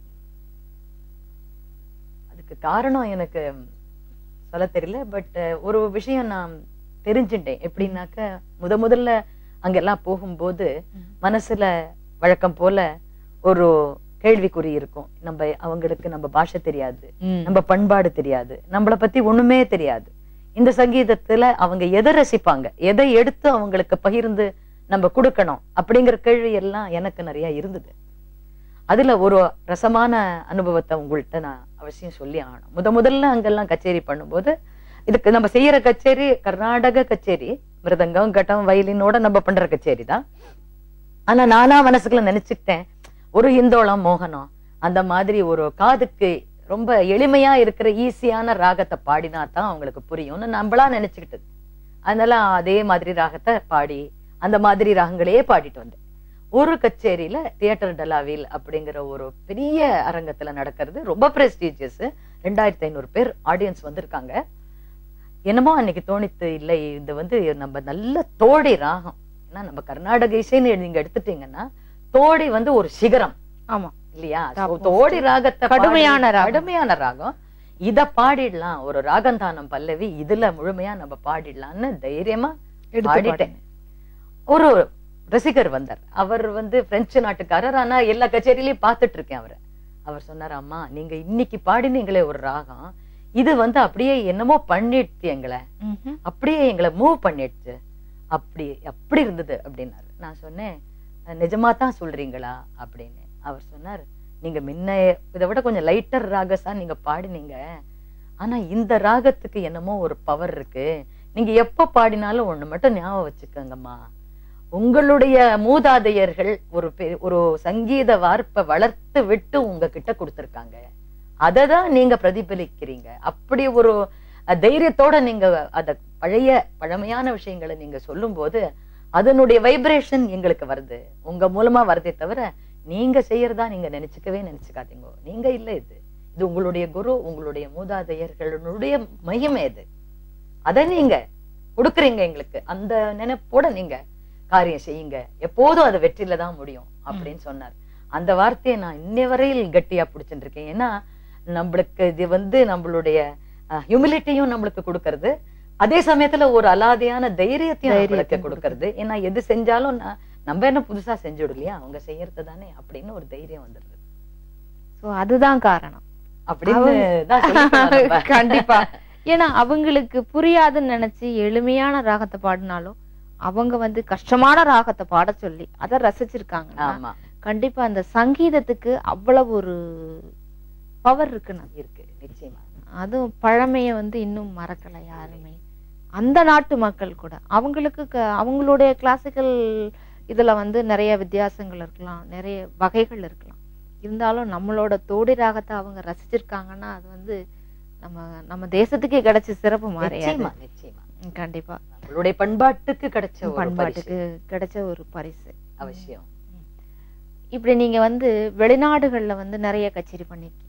அதுக்கு காரணம் எனக்கு சொல்ல தெரியல பட் ஒரு விஷயம் நான் தெரிஞ்சுட்டேன் எப்படின்னாக்க முத முதல்ல அங்கெல்லாம் போகும்போது மனசுல வழக்கம் போல ஒரு கேள்விக்குறி இருக்கும் நம்ம அவங்களுக்கு நம்ம பாஷை தெரியாது ம். நம்ம பண்பாடு தெரியாது நம்மள பத்தி ஒண்ணுமே தெரியாது இந்த சங்கீதத்துல அவங்க எதை ரசிப்பாங்க எதை எடுத்து அவங்களுக்கு பகிர்ந்து நம்ம கொடுக்கணும் அப்படிங்கிற கேள்வி எல்லாம் எனக்கு நிறைய இருந்தது அதுல ஒரு ரசமான அனுபவத்தை உங்கள்கிட்ட நான் அவசியம் சொல்லி ஆகணும் முத முதல்ல அங்கெல்லாம் கச்சேரி பண்ணும்போது இதுக்கு நம்ம செய்யற கச்சேரி கர்நாடக கச்சேரி மிருதங்கம் கட்டம் வயலினோட நம்ம பண்ற கச்சேரி தான் ஆனா நானா மனசுக்குள்ள நினைச்சுக்கிட்டேன் ஒரு இந்தோளம் மோகனம் அந்த மாதிரி ஒரு காதுக்கு ரொம்ப எளிமையா இருக்கிற ஈஸியான ராகத்தை பாடினா தான் அவங்களுக்கு புரியும்னு நம்மளா நினைச்சுக்கிட்டது அதனால அதே மாதிரி ராகத்தை பாடி அந்த மாதிரி ராகங்களே பாடிட்டு வந்தேன் ஒரு கச்சேரியில தியேட்டர் டலாவில் அப்படிங்கிற ஒரு பெரிய அரங்கத்துல நடக்கிறது ரொம்ப பிரஸ்டீஜியஸ் ரெண்டாயிரத்தி ஐநூறு பேர் ஆடியன்ஸ் வந்திருக்காங்க என்னமோ அன்னைக்கு தோணித்து இல்லை இது வந்து நம்ம நல்ல தோடி ராகம் ஏன்னா நம்ம கர்நாடக இசைன்னு நீங்க எடுத்துட்டீங்கன்னா தோடி வந்து ஒரு சிகரம் ஆமா இல்லையா Top So, most. தோடி ராகத்தை கடுமையான பாடி- ராகம். கடுமையான ராகம் இத பாடிடலாம் ஒரு ராகந்தானம் பல்லவி இதுல முழுமையா நம்ம பாடிடலாம்னு தைரியமா எடுத்து பாடிட்டேன் ஒரு ரசிகர் வந்தார் அவர் வந்து பிரெஞ்சு நாட்டுக்காரர் ஆனா எல்லா கச்சேரியிலயும் பார்த்துட்டு இருக்கேன் அவரை அவர் சொன்னார் அம்மா நீங்க இன்னைக்கு பாடினீங்களே ஒரு ராகம் இது வந்து அப்படியே என்னமோ பண்ணிடுச்சு எங்களை ம்ஹும். அப்படியே எங்களை மூவ் பண்ணிடுச்சு அப்படி அப்படி இருந்தது அப்படின்னாரு நான் சொன்னேன் நிஜமா தான் சொல்றீங்களா அப்படின்னு அவர் சொன்னார் நீங்க முன்ன இதை விட கொஞ்சம் லைட்டர் ராகஸா நீங்க பாடினீங்க ஆனா இந்த ராகத்துக்கு என்னமோ ஒரு பவர் இருக்கு நீங்க எப்ப பாடினாலும் ஒண்ணு மட்டும் ஞாபகம் வச்சுக்கோங்கம்மா உங்களுடைய மூதாதையர்கள் ஒரு பெ- ஒரு சங்கீத வார்ப்பை வளர்த்து விட்டு உங்ககிட்ட கொடுத்திருக்காங்க அதை தான் நீங்க பிரதிபலிக்கிறீங்க அப்படி ஒரு அஹ், தைரியத்தோட நீங்க அத பழைய பழமையான விஷயங்களை நீங்க சொல்லும்போது அதனுடைய வைப்ரேஷன் எங்களுக்கு வருது உங்க மூலமா வருதே தவிர நீங்க செய்யறதா நீங்க நினைச்சுக்கவே நினைச்சுக்காதீங்க நீங்க இல்ல இது இது உங்களுடைய குரு உங்களுடைய மூதாதையர்களுடைய மகிமை இது அதை நீங்க கொடுக்குறீங்க எங்களுக்கு அந்த நினைப்போட நீங்க காரியம் செய்யுங்க எப்போதும் அது வெற்றில தான் முடியும் அப்படின்னு சொன்னார் அந்த வார்த்தையை நான் இன்னை வரையில் கட்டியா பிடிச்சிட்டு இருக்கேன் ஏன்னா நம்மளுக்கு இது வந்து நம்மளுடைய ஹியூமிலிட்டியும் நம்மளுக்கு கொடுக்கறது அதே சமயத்துல ஒரு அலாதையான தைரியத்தையும் நம்மளுக்கு தைரியத்தையும் கொடுக்கறது ஏன்னா எது செஞ்சாலும் நான் நம்ம என்ன புதுசா செஞ்சுடும் இல்லையா அவங்க செய்யறது தானே அப்படின்னு ஒரு தைரியம் வந்துடுது சோ அதுதான் காரணம் அப்படின்னு தான் சொல்லிக்கலாம் நம்ம. கண்டிப்பா ஏன்னா அவங்களுக்கு புரியாதுன்னு நினைச்சு எளிமையான ராகத்தை பாடினாலும் அவங்க வந்து கஷ்டமான ராகத்தை பாட சொல்லி அதை ரசிச்சிருக்காங்க ஆமா கண்டிப்பா அந்த சங்கீதத்துக்கு அவ்வளவு ஒரு பவர் இருக்குன்னு இருக்கு நிச்சயமா அதுவும் பழமையை வந்து இன்னும் மறக்கல யாருமே அந்த நாட்டு மக்கள் கூட அவங்களுக்கு க- அவங்களுடைய கிளாசிக்கல் இதுல வந்து நிறைய வித்தியாசங்கள் இருக்கலாம் நிறைய வகைகள் இருக்கலாம் இருந்தாலும் நம்மளோட தோடி ராகத்தை அவங்க ரசிச்சிருக்காங்கன்னா அது வந்து நம்ம நம்ம தேசத்துக்கே கிடைச்ச சிறப்பு மாதிரியாது நிச்சயமா நிச்சயமா கண்டிப்பா நம்மளுடைய பண்பாட்டுக்கு கிடைச்ச ஒரு பண்பாட்டுக்கு பரிசு. கிடைச்ச ஒரு பரிசு அவசியம் இப்படி நீங்க வந்து வெளிநாடுகள்ல வந்து நிறைய கச்சேரி பண்ணிருக்கீங்க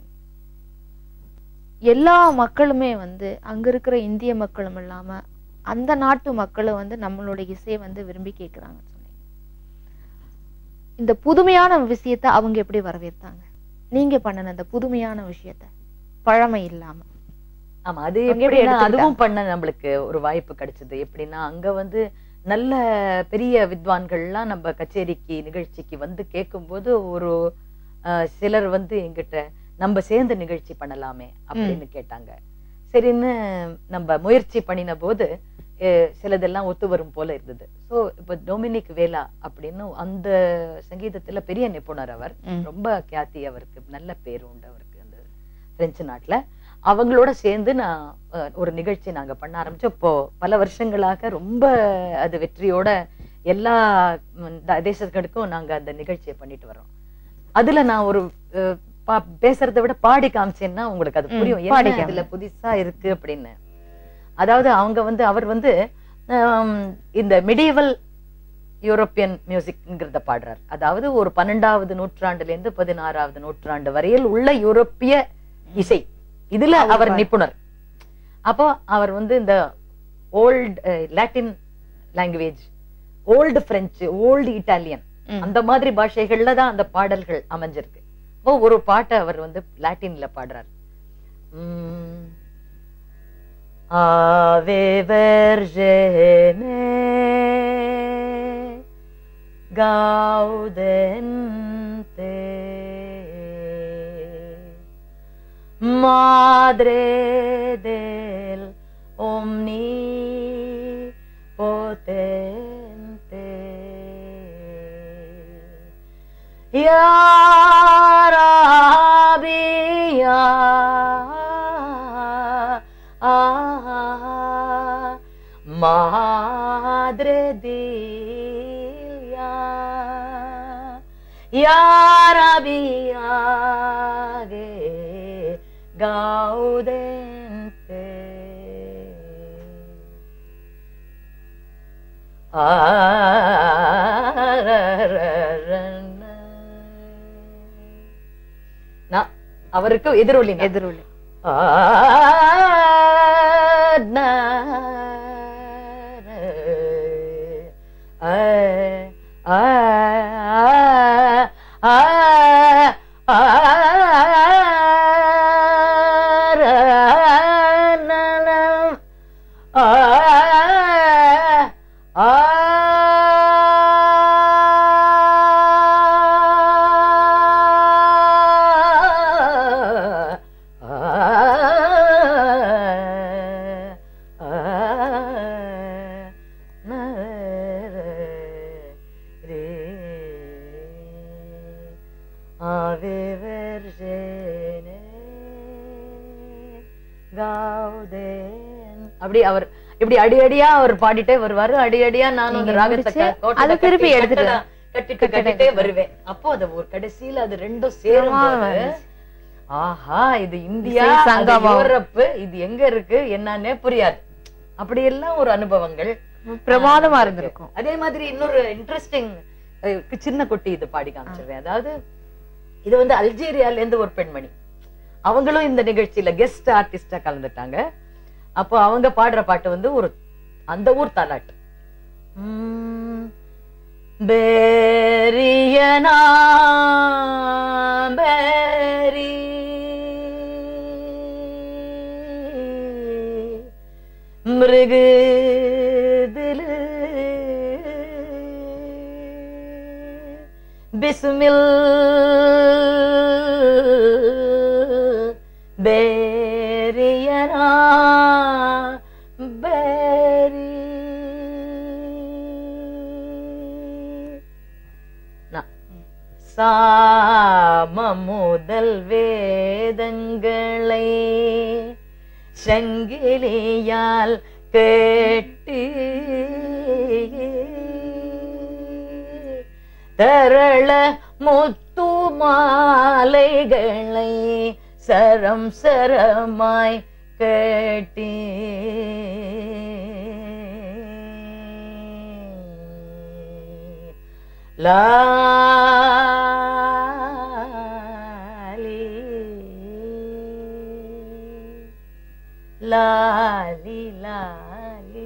எல்லா மக்களுமே வந்து அங்க இருக்கிற இந்திய மக்களும் இல்லாம அந்த நாட்டு மக்களும் வந்து நம்மளோட இசையை வந்து விரும்பி கேட்கறாங்கன்னு சொன்னீங்க இந்த புதுமையான விஷயத்த அவங்க எப்படி வரவேற்றாங்க நீங்க பண்ணின அந்த புதுமையான விஷயத்த பழமை இல்லாம ஆமா அது அவங்க எப்படி எப்படின்னா எடுத்துக்கிட்டாங்க? அதுவும் பண்ண நம்மளுக்கு ஒரு வாய்ப்பு கிடைச்சது எப்படின்னா அங்க வந்து நல்ல பெரிய வித்வான்கள்லாம் நம்ம கச்சேரிக்கு நிகழ்ச்சிக்கு வந்து கேட்கும்போது ஒரு அஹ், சிலர் வந்து எங்கிட்ட நம்ம சேர்ந்து நிகழ்ச்சி பண்ணலாமே அப்படின்னு கேட்டாங்க சரின்னு நம்ம முயற்சி பண்ணின போது அஹ், சிலதெல்லாம் ஒத்து வரும் போல இருந்தது சோ இப்ப டொமினிக் வேலா அப்படின்னு அந்த சங்கீதத்துல பெரிய நிபுணர் அவர் ம். ரொம்ப கியாதி அவருக்கு நல்ல பேர் உண்டு அவருக்கு அந்த பிரெஞ்சு நாட்டுல அவங்களோட சேர்ந்து நான் அஹ், ஒரு நிகழ்ச்சி நாங்க பண்ண ஆரம்பிச்சோம் இப்போ பல வருஷங்களாக ரொம்ப அது வெற்றியோட எல்லா ம், த- தேசங்களுக்கும் நாங்க அந்த நிகழ்ச்சியை பண்ணிட்டு வரோம் அதுல நான் ஒரு அஹ், பா- பேசுறதை விட பாடி காமிச்சேன்னா உங்களுக்கு அது ம், புரியும் பாடி என்ன காமி. இதுல புதுசா இருக்கு அப்படின்னு அதாவது அவங்க வந்து அவர் வந்து ஆம், இந்த மெடிவல் யூரோப்பியன் மியூசிக்ங்கிறத பாடுறார் அதாவது ஒரு பன்னெண்டாவது நூற்றாண்டுல இருந்து பதினாறாவது நூற்றாண்டு வரையில் உள்ள யூரோப்பிய இசை இதுல அவர் அவர் பாரு. நிபுணர் அப்போ அவர் வந்து இந்த old Latin language old French old Italian ம். அந்த மாதிரி பாஷைகள்ல தான் அந்த பாடல்கள் அமைஞ்சிருக்கு இப்போ ஒரு பாட்டை அவர் வந்து லாட்டின்ல பாடுறார் உம். Ave Vergine gaudente Madre del Omnipotente Ya Rabbi, ya ah, Madre Dilia, Ya Rabbi, ya ge நான் அவருக்கு எதிரொலி நான். எதிரொலி ஆ, நா, ஆ, ஆ, ஆ, ஆ, ரா, நா, நா, ஆ, ஆ, அப்படி அவர் இப்படி அடி அடியா அவர் பாடிட்டே வருவாரு அடி அடியா நான் அந்த நீங்க ராகத்தை முடிச்சு, க- கோட்டத்தை அதை திருப்பி கட்டி எடுத்துட்டு கட்டடா- கட்டிட்டு கட்டிட்டே வருவேன் அப்போ அது ஒரு கடைசியில அது ரெண்டும் சேரும்போது ஆஹா இது இந்தியா இசை அது சங்கமம். யூரோப்பு இது எங்க இருக்கு என்னன்னே புரியாது அப்படி எல்லாம் ஒரு அனுபவங்கள் பிரமாதமா இருந்திருக்கும் அதே மாதிரி இன்னொரு இன்ட்ரெஸ்டிங் சின்ன குட்டி இது பாடி காமிச்சிருவேன் அதாவது இது வந்து அல்ஜீரியால இருந்து ஒரு பெண்மணி அவங்களும் இந்த நிகழ்ச்சியில கெஸ்ட் ஆர்டிஸ்டா கலந்துட்டாங்க அப்போ அவங்க பாடுற பாட்டு வந்து ஒரு அந்த ஊர் தாலாட்டு உம், பேரியனா பேரி மிருகுதிலு பிஸ்மில் பேரியனா பேரி நான் சாம முதல் வேதங்களை சங்கிலியால் கேட்டு தரள முத்து மாலைகளை சரம் சரமாய் கேட்டி லாலி லாலி லாலி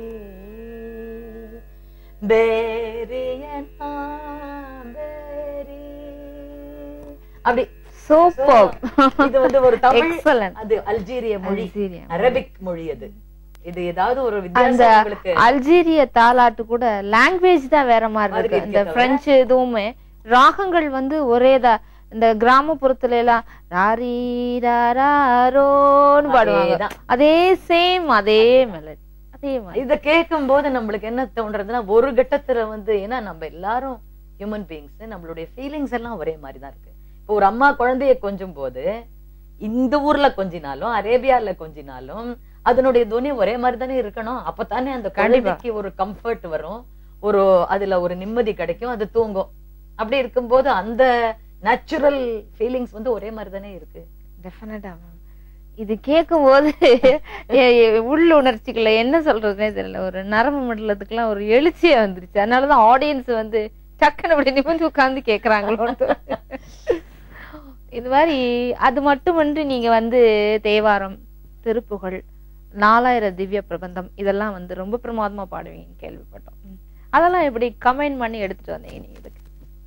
பேரியனா பேரி அப்படி சூப்பர் இது வந்து ஒரு தமிழ் எக்ஸலன்ட் அது அல்ஜீரிய மொழி அல்ஜீரியா அரபிக் மொழி அது இது ஏதாவது ஒரு அந்த வித்தியாசம் உங்களுக்கு அல்ஜீரிய தாலாட்டு கூட லாங்குவேஜ் தான் வேற மாதிரி மாதிரி இருக்கு இந்த இருக்கே தவிர. பிரெஞ்சு இதுவுமே ராகங்கள் வந்து ஒரே தான் இந்த கிராமப்புறத்துல எல்லாம் ராரி ராரோன்னு பாடுவாங்க அதேதான். அதே சேம் அதே மெலடி அதே மாதிரி இத கேட்கும் போது நம்மளுக்கு என்ன தோன்றதுன்னா ஒரு கட்டத்துல வந்து ஏன்னா நம்ம எல்லாரும் ஹியூமன் பீயிங்ஸ் நம்மளுடைய ஃபீலிங்ஸ் எல்லாம் ஒரே மாதிரி தான் இருக்கு இப்போ ஒரு அம்மா குழந்தைய கொஞ்சும் போது இந்த ஊர்ல கொஞ்சினாலும் அரேபியால கொஞ்சினாலும் அதனுடைய துணி ஒரே மாதிரி தானே இருக்கணும் அப்பதானே அந்த கண்டிப்பா. குழந்தைக்கு ஒரு கம்ஃபர்ட் வரும் ஒரு அதுல ஒரு நிம்மதி கிடைக்கும் அது தூங்கும் அப்படி இருக்கும்போது அந்த நேச்சுரல் ஃபீலிங்ஸ் வந்து ஒரே மாதிரி தானே இருக்கு டெஃபினட்டா மேம் இது கேட்கும் போது உள்ள உணர்ச்சிகளை என்ன சொல்றதுனே தெரியல ஒரு நரம்பு மண்டலத்துக்குலாம் ஒரு எழுச்சியா வந்துருச்சு அதனாலதான் ஆடியன்ஸ் வந்து டக்குன்னு அப்படி நிமிர்ந்து உட்கார்ந்து கேக்குறாங்களோன்னு இது மாதிரி அது மட்டுமன்றி நீங்க வந்து தேவாரம் திருப்புகழ் நாலாயிரம் திவ்ய பிரபந்தம் இதெல்லாம் வந்து ரொம்ப பிரமாதமா பாடுவீங்கன்னு கேள்விப்பட்டோம் ம். அதெல்லாம் எப்படி கமெண்ட் பண்ணி எடுத்துட்டு வந்தீங்க நீங்க இதுக்கு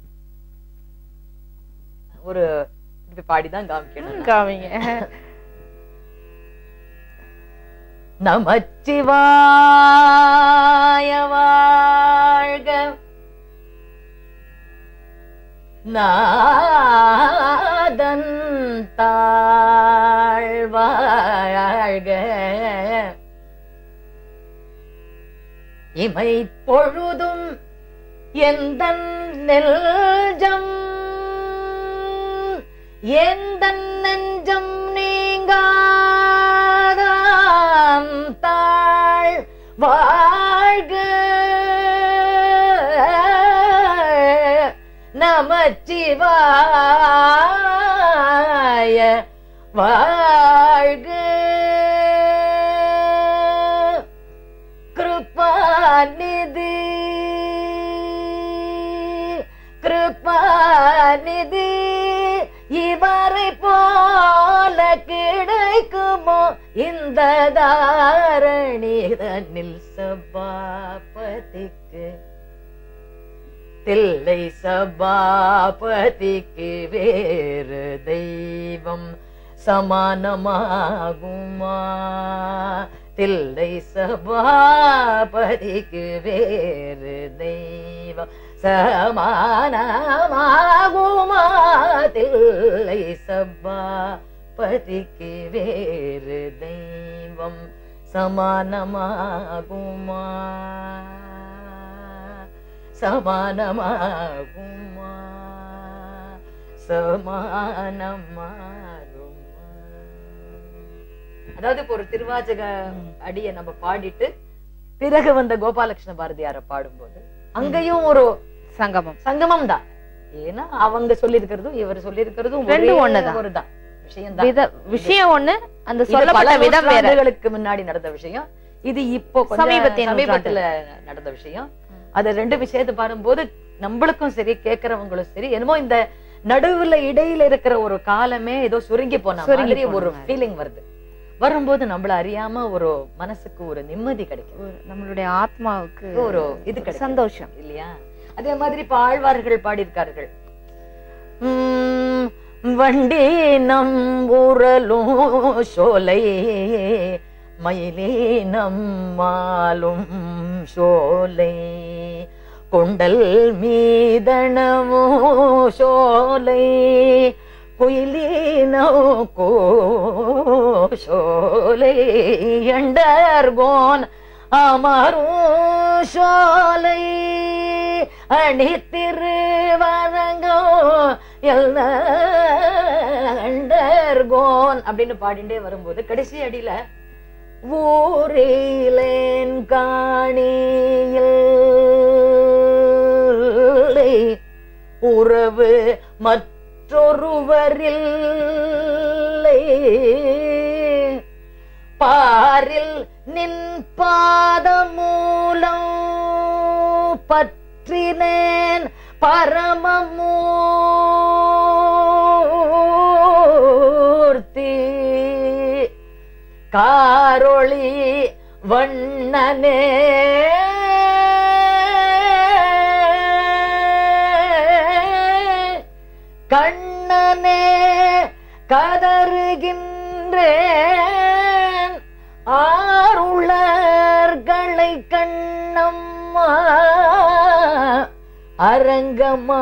ஒரு இப்படி பாடிதான் காமிக்கணும் காமிங்க நமச்சிவாய வாழ்க நாதன் தாழ்வாழ்க இமை பொழுதும் எந்த நெல்ஜம் எந்த நெஞ்சம் நீங்காதான் தாழ் வாழ்க நமச்சிவாய வாழ்க கிருபாநிதி இந்த தாரணி தன்னில் சபாபதிக்கு தில்லை சபாபதிக்கு வேறு தெய்வம் சமானமாகுமா தில்லை சபாபதிக்கு வேறு தெய்வம் சமானமாகுமா தில்லை சபாபதிக்கு வேறு தெய்வம் சமானமாகுமா சமானமாகுமா சமானமாகுமா அதாவது இப்போ ஒரு திருவாச்சக அடியை நம்ம பாடிட்டு பிறகு வந்த கோபாலகிருஷ்ண பாரதியார பாடும்போது அங்கேயும் ஒரு சங்கமம் சங்கமம் தான் ஏன்னா அவங்க சொல்லியிருக்கிறதும் இவர் சொல்லியிருக்கிறதும் ரெண்டும் ஒரே ஒண்ணுதான். ஒருதான் விஷயம் வித விஷயம் ஒண்ணு அந்த இது சொல்லப்பட்ட பல விதம் வேற நூற்றாண்டுகளுக்கு முன்னாடி நடந்த விஷயம் இது இப்போ கொஞ்சம் சமீபத்திய சமீபத்துல நடந்த விஷயம் அது ரெண்டு விஷயத்தை பாடும்போது நம்மளுக்கும் சரி கேட்கறவங்களும் சரி என்னமோ இந்த நடுவுல இடையில இருக்கிற ஒரு காலமே ஏதோ சுருங்கி போன சுருங்கி மாதிரி போன ஒரு மாதிரி. ஃபீலிங் வருது வரும்போது நம்மள அறியாம ஒரு மனசுக்கு ஒரு நிம்மதி கிடைக்கும் ஒரு நம்மளுடைய ஆத்மாவுக்கு ஒரு இது கிடைக்கும் சந்தோஷம் இல்லையா அதே மாதிரி இப்ப ஆழ்வார்கள் பாடியிருக்கார்கள் உம், வண்டி நம் ஊரலும் சோலை மயிலே நம்மாலும் சோலை கொண்டல் மீதனமோ சோலை குயிலீனோ கோசோலை எண்டர்கோன் அமரும் சோலை அணி திருவரங்கோ எல்லண்டர்கோன் அப்படின்னு பாடிண்டே வரும்போது கடைசி அடியில ஊரிலேன் காணியில் உறவு மற்றொருவரில்லை பாரில் நின் பாதமூலம் பற்றினேன் பரமமூர்த்தி காரொளி வண்ணனே கண்ணனே கதறுகின்றேன் ஆருளர்களை கண்ணம்மா அரங்கமா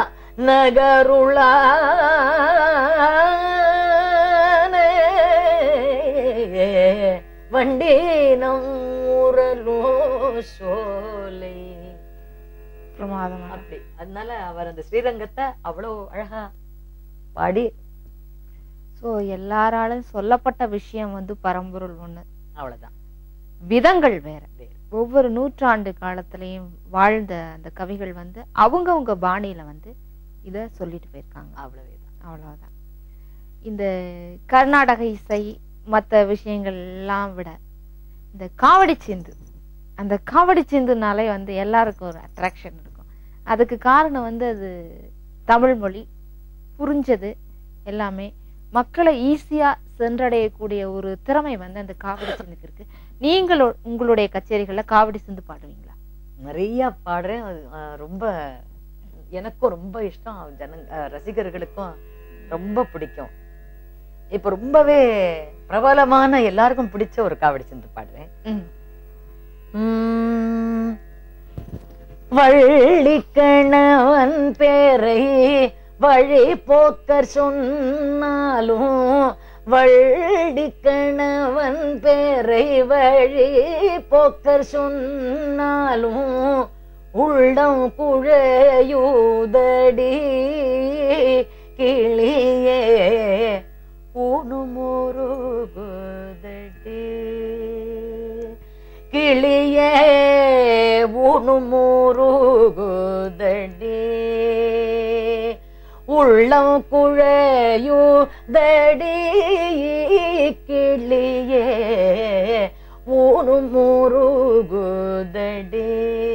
நகருளானே வண்டீனம் ஊரலோ சோலை பிரமாதமா அப்படி அதனால அவர் அந்த ஸ்ரீரங்கத்தை அவ்வளவு அழகா பாடி சோ எல்லாராலும் சொல்லப்பட்ட விஷயம் வந்து பரம்பொருள் ஒண்ணு அவ்வளவுதான் விதங்கள் வேற வேற. ஒவ்வொரு நூற்றாண்டு காலத்திலையும் வாழ்ந்த அந்த கவிகள் வந்து அவங்கவங்க பாணியில வந்து இத சொல்லிட்டு போயிருக்காங்க அவ்வளவுதான் அவ்வளவுதான் இந்த கர்நாடக இசை மற்ற விஷயங்கள் எல்லாம் விட இந்த காவடி சிந்து அந்த காவடி சிந்துனாலே வந்து எல்லாருக்கும் ஒரு அட்ராக்ஷன் இருக்கும் அதுக்கு காரணம் வந்து அது தமிழ் மொழி புரிஞ்சது எல்லாமே மக்களை ஈஸியா சென்றடையக்கூடிய ஒரு திறமை வந்து அந்த காவடி சிந்துக்கு இருக்கு நீங்களோ உங்களுடைய கச்சேரிகள்ல காவடி சிந்து பாடுவீங்களா நிறைய பாடுறேன் அது, அஹ், ரொம்ப எனக்கும் ரொம்ப இஷ்டம் ஜன அஹ், ரசிகர்களுக்கும் ரொம்ப பிடிக்கும் இப்ப ரொம்பவே பிரபலமான எல்லாருக்கும் பிடிச்ச ஒரு காவடி சிந்து பாடுறேன் ம். உம், வள்ளிக்கணவன் பேரை வழி போக்கர் சொன்னாலும் வள்ளிக்கணவன் பேரை வழி போக்கர் சொன்னாலும் உள்ளம் குழையூதடி கிளியே ஊனுமொருகுதடி கிளியே ஊனுமொருகுதடி உள்ளம் குழையுதடி கிளியே ஊனுமொருகுதடி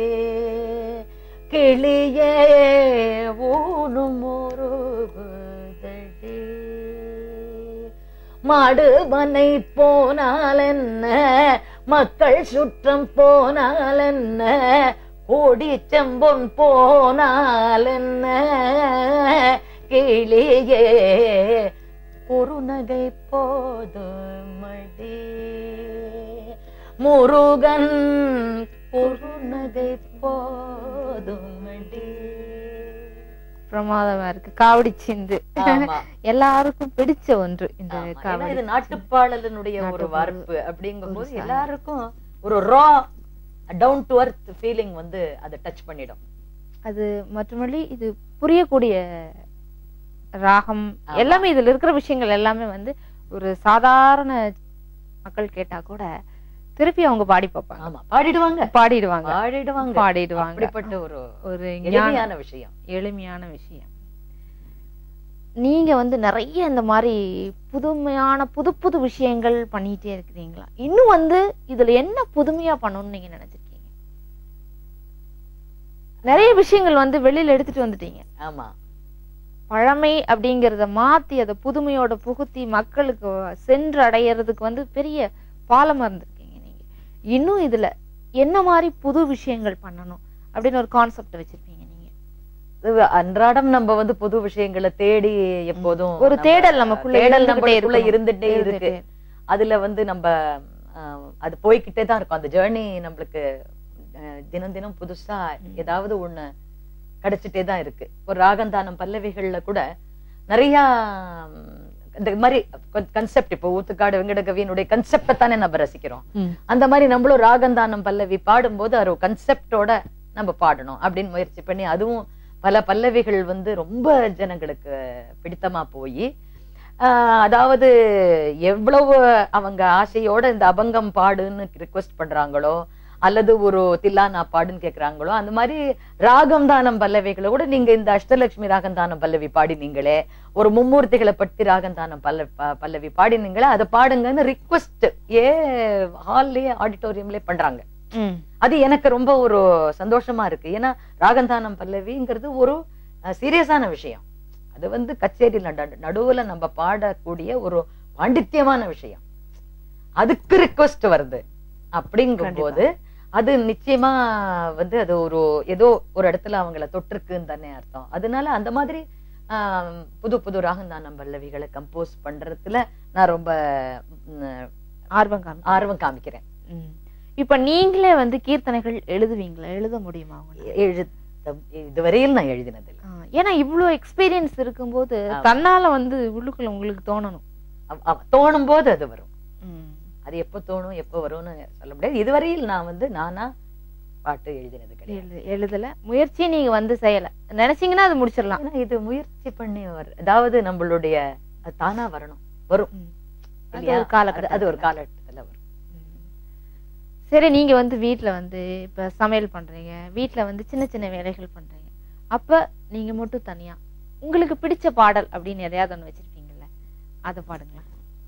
கிளியே ஊனுமொருகுதடி மாடு மனை போனால் என்ன மக்கள் சுற்றம் போனால் என்ன கோடி செம்பொன் போனால் என்ன கிளியே ஒரு நகை போதுமடி முருகன் ஒரு நகை போதுமடி பிரமாதமா இருக்கு காவடி சிந்து ஆமா. எல்லாருக்கும் பிடிச்ச ஒன்று இந்த ஆமா, ஏன்னா காவடி இது நாட்டுப்பாடலினுடைய ஒரு நாட்டுப்பாடல். வார்ப்பு அப்படிங்கும்போது ஒரு சாயம். எல்லாருக்கும் ஒரு ரா டவுன் டு அர்த் ஃபீலிங் வந்து அதை டச் பண்ணிடும் அது மற்றபடி இது புரியக்கூடிய ராகம் ஆமா. எல்லாமே இதுல இருக்கிற விஷயங்கள் எல்லாமே வந்து ஒரு சாதாரண மக்கள் கேட்டா கூட திருப்பி அவங்க பாடி பார்ப்பாங்க ஆமா பாடிடுவாங்க பாடிடுவாங்க பாடிடுவாங்க பாடிடுவாங்க அப்படிப்பட்ட ஒரு ஒரு ஞான- எளிமையான விஷயம் எளிமையான விஷயம் நீங்க வந்து நிறைய இந்த மாதிரி புதுமையான புது புது விஷயங்கள் பண்ணிட்டே இருக்கிறீங்களா இன்னும் வந்து இதுல என்ன புதுமையா பண்ணணும்னு நீங்க நினைச்சிருக்கீங்க நிறைய விஷயங்கள் வந்து வெளியில எடுத்துட்டு வந்துட்டீங்க ஆமா பழமை அப்படிங்கறத மாத்தி அதை புதுமையோட புகுத்தி மக்களுக்கு சென்று அடையிறதுக்கு வந்து பெரிய பாலமா இருந்திருக்கீங்க நீங்க இன்னும் இதுல என்ன மாதிரி புது விஷயங்கள் பண்ணணும் அப்படின்னு ஒரு கான்செப்ட் வச்சிருப்பீங்க நீங்க இது அன்றாடம் நம்ம வந்து புது விஷயங்களை தேடி எப்போதும் ஒரு நம்ம- தேடல் நமக்குள்ள தேடல் இருந்துகிட்டே நம்மளுக்குள்ள இருக்கணும். இருந்துட்டே இருக்கு இருந்துட்டே. அதுல வந்து நம்ம ஆஹ், அது போய்க்கிட்டே தான் இருக்கும் அந்த ஜேர்னி நம்மளுக்கு ஆஹ், தினம் தினம் புதுசா ஏதாவது ஒண்ணு கிடைச்சிட்டே தான் இருக்கு ஒரு ராகந்தானம் பல்லவிகள்ல கூட நிறைய ம், இந்த மாதிரி கன்செப்ட் இப்போ ஊத்துக்காடு வெங்கடகவியினுடைய கன்செப்டை தானே நம்ம ரசிக்கிறோம் ம். அந்த மாதிரி நம்மளும் ராகந்தானம் பல்லவி பாடும்போது அது ஒரு கன்செப்டோட நம்ம பாடணும் அப்படின்னு முயற்சி பண்ணி அதுவும் பல பல்லவிகள் வந்து ரொம்ப ஜனங்களுக்கு பிடித்தமா போய் அதாவது எவ்வளவு அவங்க ஆசையோட இந்த அபங்கம் பாடுன்னு ரிக்வெஸ்ட் பண்றாங்களோ அல்லது ஒரு தில்லானா பாடுன்னு கேக்குறாங்களோ அந்த மாதிரி ராகம் தானம் பல்லவிகளை கூட நீங்க இந்த அஷ்டலட்சுமி ராகந்தானம் பல்லவி பாடினீங்களே ஒரு மும்மூர்த்திகளை பற்றி ராகந்தானம் பல்ல ப- பல்லவி பாடினீங்களே அதை பாடுங்கன்னு ரிக்வெஸ்ட் ஏ ஹால்லயே ஆடிட்டோரியம்லயே பண்றாங்க ம். அது எனக்கு ரொம்ப ஒரு சந்தோஷமா இருக்கு ஏன்னா ராகந்தானம் பல்லவிங்கிறது ஒரு சீரியஸான விஷயம் அது வந்து கச்சேரியில நடு- நடுவுல நம்ம பாடக்கூடிய ஒரு பாண்டித்யமான விஷயம் அதுக்கு ரிக்வெஸ்ட் வருது அப்படிங்கும் போது அது நிச்சயமா வந்து அது ஒரு ஏதோ ஒரு இடத்துல அவங்கள தொட்டிருக்குன்னு தானே அர்த்தம் அதனால அந்த மாதிரி ஆம், புது புது ராகந்தானம் பல்லவிகளை கம்போஸ் பண்றதுல நான் ரொம்ப ம், ஆர்வம் காமி ஆர்வம் காமிக்கிறேன் ம். இப்ப நீங்களே வந்து கீர்த்தனைகள் எழுதுவீங்களா எழுத முடியுமா உங்களால? எழுத இதுவரையில் நான் எழுதினது இல்ல. ஆ, ஏன்னா இவ்ளோ எக்ஸ்பீரியன்ஸ் இருக்கும்போது தன்னால வந்து உள்ளுக்குள்ள உங்களுக்கு தோணணும் அவ- அவ- தோணும் போது அது வரும் ம். அது எப்போ தோணும் எப்போ வரும்னு சொல்ல முடியாது இதுவரையில் நான் வந்து நானா பாட்டு எழுதினது கிடையாது எழு- எழுதல முயற்சி நீங்க வந்து செய்யல நினைச்சீங்கன்னா அது முடிச்சிடலாம் ஆனா இது முயற்சி பண்ணி வர அதாவது நம்மளுடைய அது தானா வரணும் வரும் ம். அது இல்லையா? ஒரு காலகட்டம். அது- அது ஒரு காலகட்டத்துல வரும் ம். சரி நீங்க வந்து வீட்ல வந்து இப்ப சமையல் பண்றீங்க வீட்ல வந்து சின்ன சின்ன வேலைகள் பண்றீங்க அப்ப நீங்க மட்டும் தனியா உங்களுக்கு பிடிச்ச பாடல் அப்படின்னு எதையாவது ஒண்ணு வச்சிருப்பீங்கல்ல அதை பாடுங்களா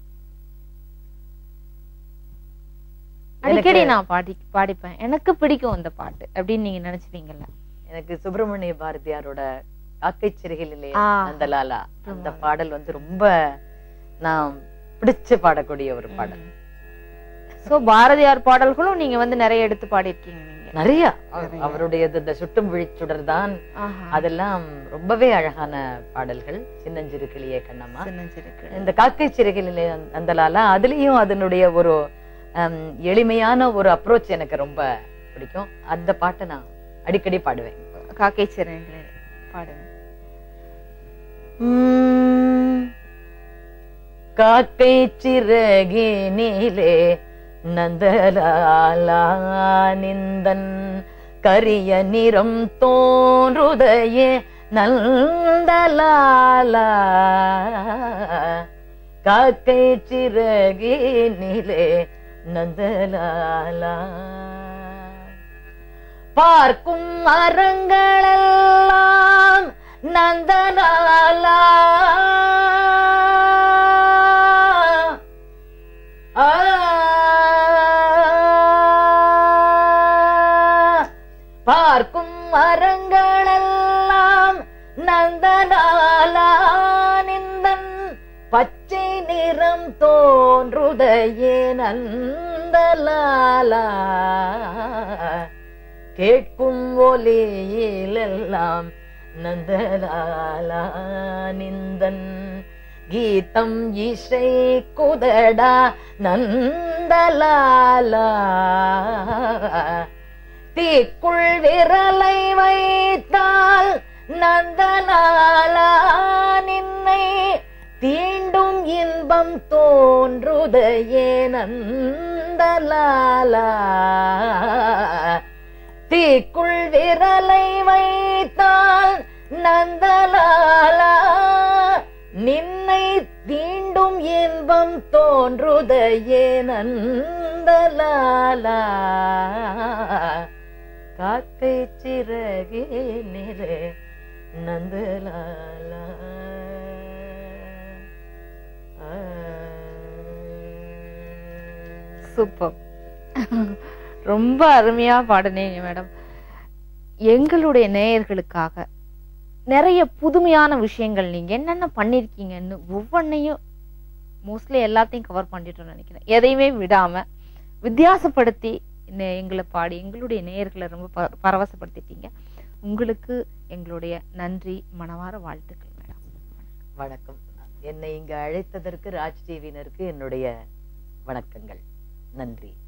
அடிக்கடி நான் பாடி பாடிப்பேன் எனக்கு பிடிக்கும் இந்த பாட்டு அப்படின்னு நீங்க நினைச்சுப்பீங்கல்ல எனக்கு சுப்பிரமணிய பாரதியாரோட காக்கை சிறுகிலே ஆ. நந்தலாலா அந்த பாடல் வந்து ரொம்ப நான் பிடிச்சு பாடக்கூடிய ஒரு பாடல் சோ பாரதியார் பாடல்களும் நீங்க வந்து நிறைய எடுத்து பாடியிருக்கீங்க நீங்க நிறைய அவருடைய இந்த சுட்டும் விழிச்சுடர் தான் ஆஹா. அதெல்லாம் ரொம்பவே அழகான பாடல்கள் சின்னஞ்சிறு கிளியே கண்ணம்மா சின்னஞ்சிறுக்கு. இந்த காக்கை சிறகிலே அந்தலால அதுலயும் அதனுடைய ஒரு ஹம், எளிமையான ஒரு அப்ரோச் எனக்கு ரொம்ப பிடிக்கும் அந்த பாட்டை நான் அடிக்கடி பாடுவேன் காக்கை சிறங்களே பாடுங்க உம், காக்கை சிறகினிலே நந்தலாலா நிந்தன் கரிய நிறம் தோன்றுதையே நந்தலாலா காக்கை சிறகினிலே நந்தலாலா பார்க்கும் மரங்களெல்லாம் நந்தலாலா ஆ. பார்க்கும் மரங்களெல்லாம் நந்தலாலா நிந்தன் பச்சை நிறம் தோ தோன்றுதையே நந்தலாலா கேட்கும் ஒலியிலெல்லாம் நந்தலாலா நிந்தன் கீதம் இசை குதடா நந்தலாலா தீக்குள் விரலை வைத்தால் நந்தலாலா நின்னை தீண்டும் இன்பம் தோன்றுதையே நந்தலாலா தீக்குள் விரலை வைத்தால் நந்தலாலா நின்னை தீண்டும் இன்பம் தோன்றுதையே நந்தலாலா காக்கை சிறகே நிறு நந்தலாலா சூப்பர் ரொம்ப அருமையா பாடுனீங்க மேடம் எங்களுடைய நேயர்களுக்காக நிறைய புதுமையான விஷயங்கள் நீங்க என்னென்ன பண்ணிருக்கீங்கன்னு ஒவ்வொன்றையும் மோஸ்ட்லி எல்லாத்தையும் கவர் பண்ணிட்டோம்னு நினைக்கிறேன் எதையுமே விடாம வித்தியாசப்படுத்தி நே- எங்களை பாடி எங்களுடைய நேயர்களை ரொம்ப ப- பரவசப்படுத்திட்டீங்க உங்களுக்கு எங்களுடைய நன்றி மனமார வாழ்த்துக்கள் மேடம் வணக்கம் என்னை இங்கு அழைத்ததற்கு ராஜ் டிவியினருக்கு என்னுடைய வணக்கங்கள் நன்றி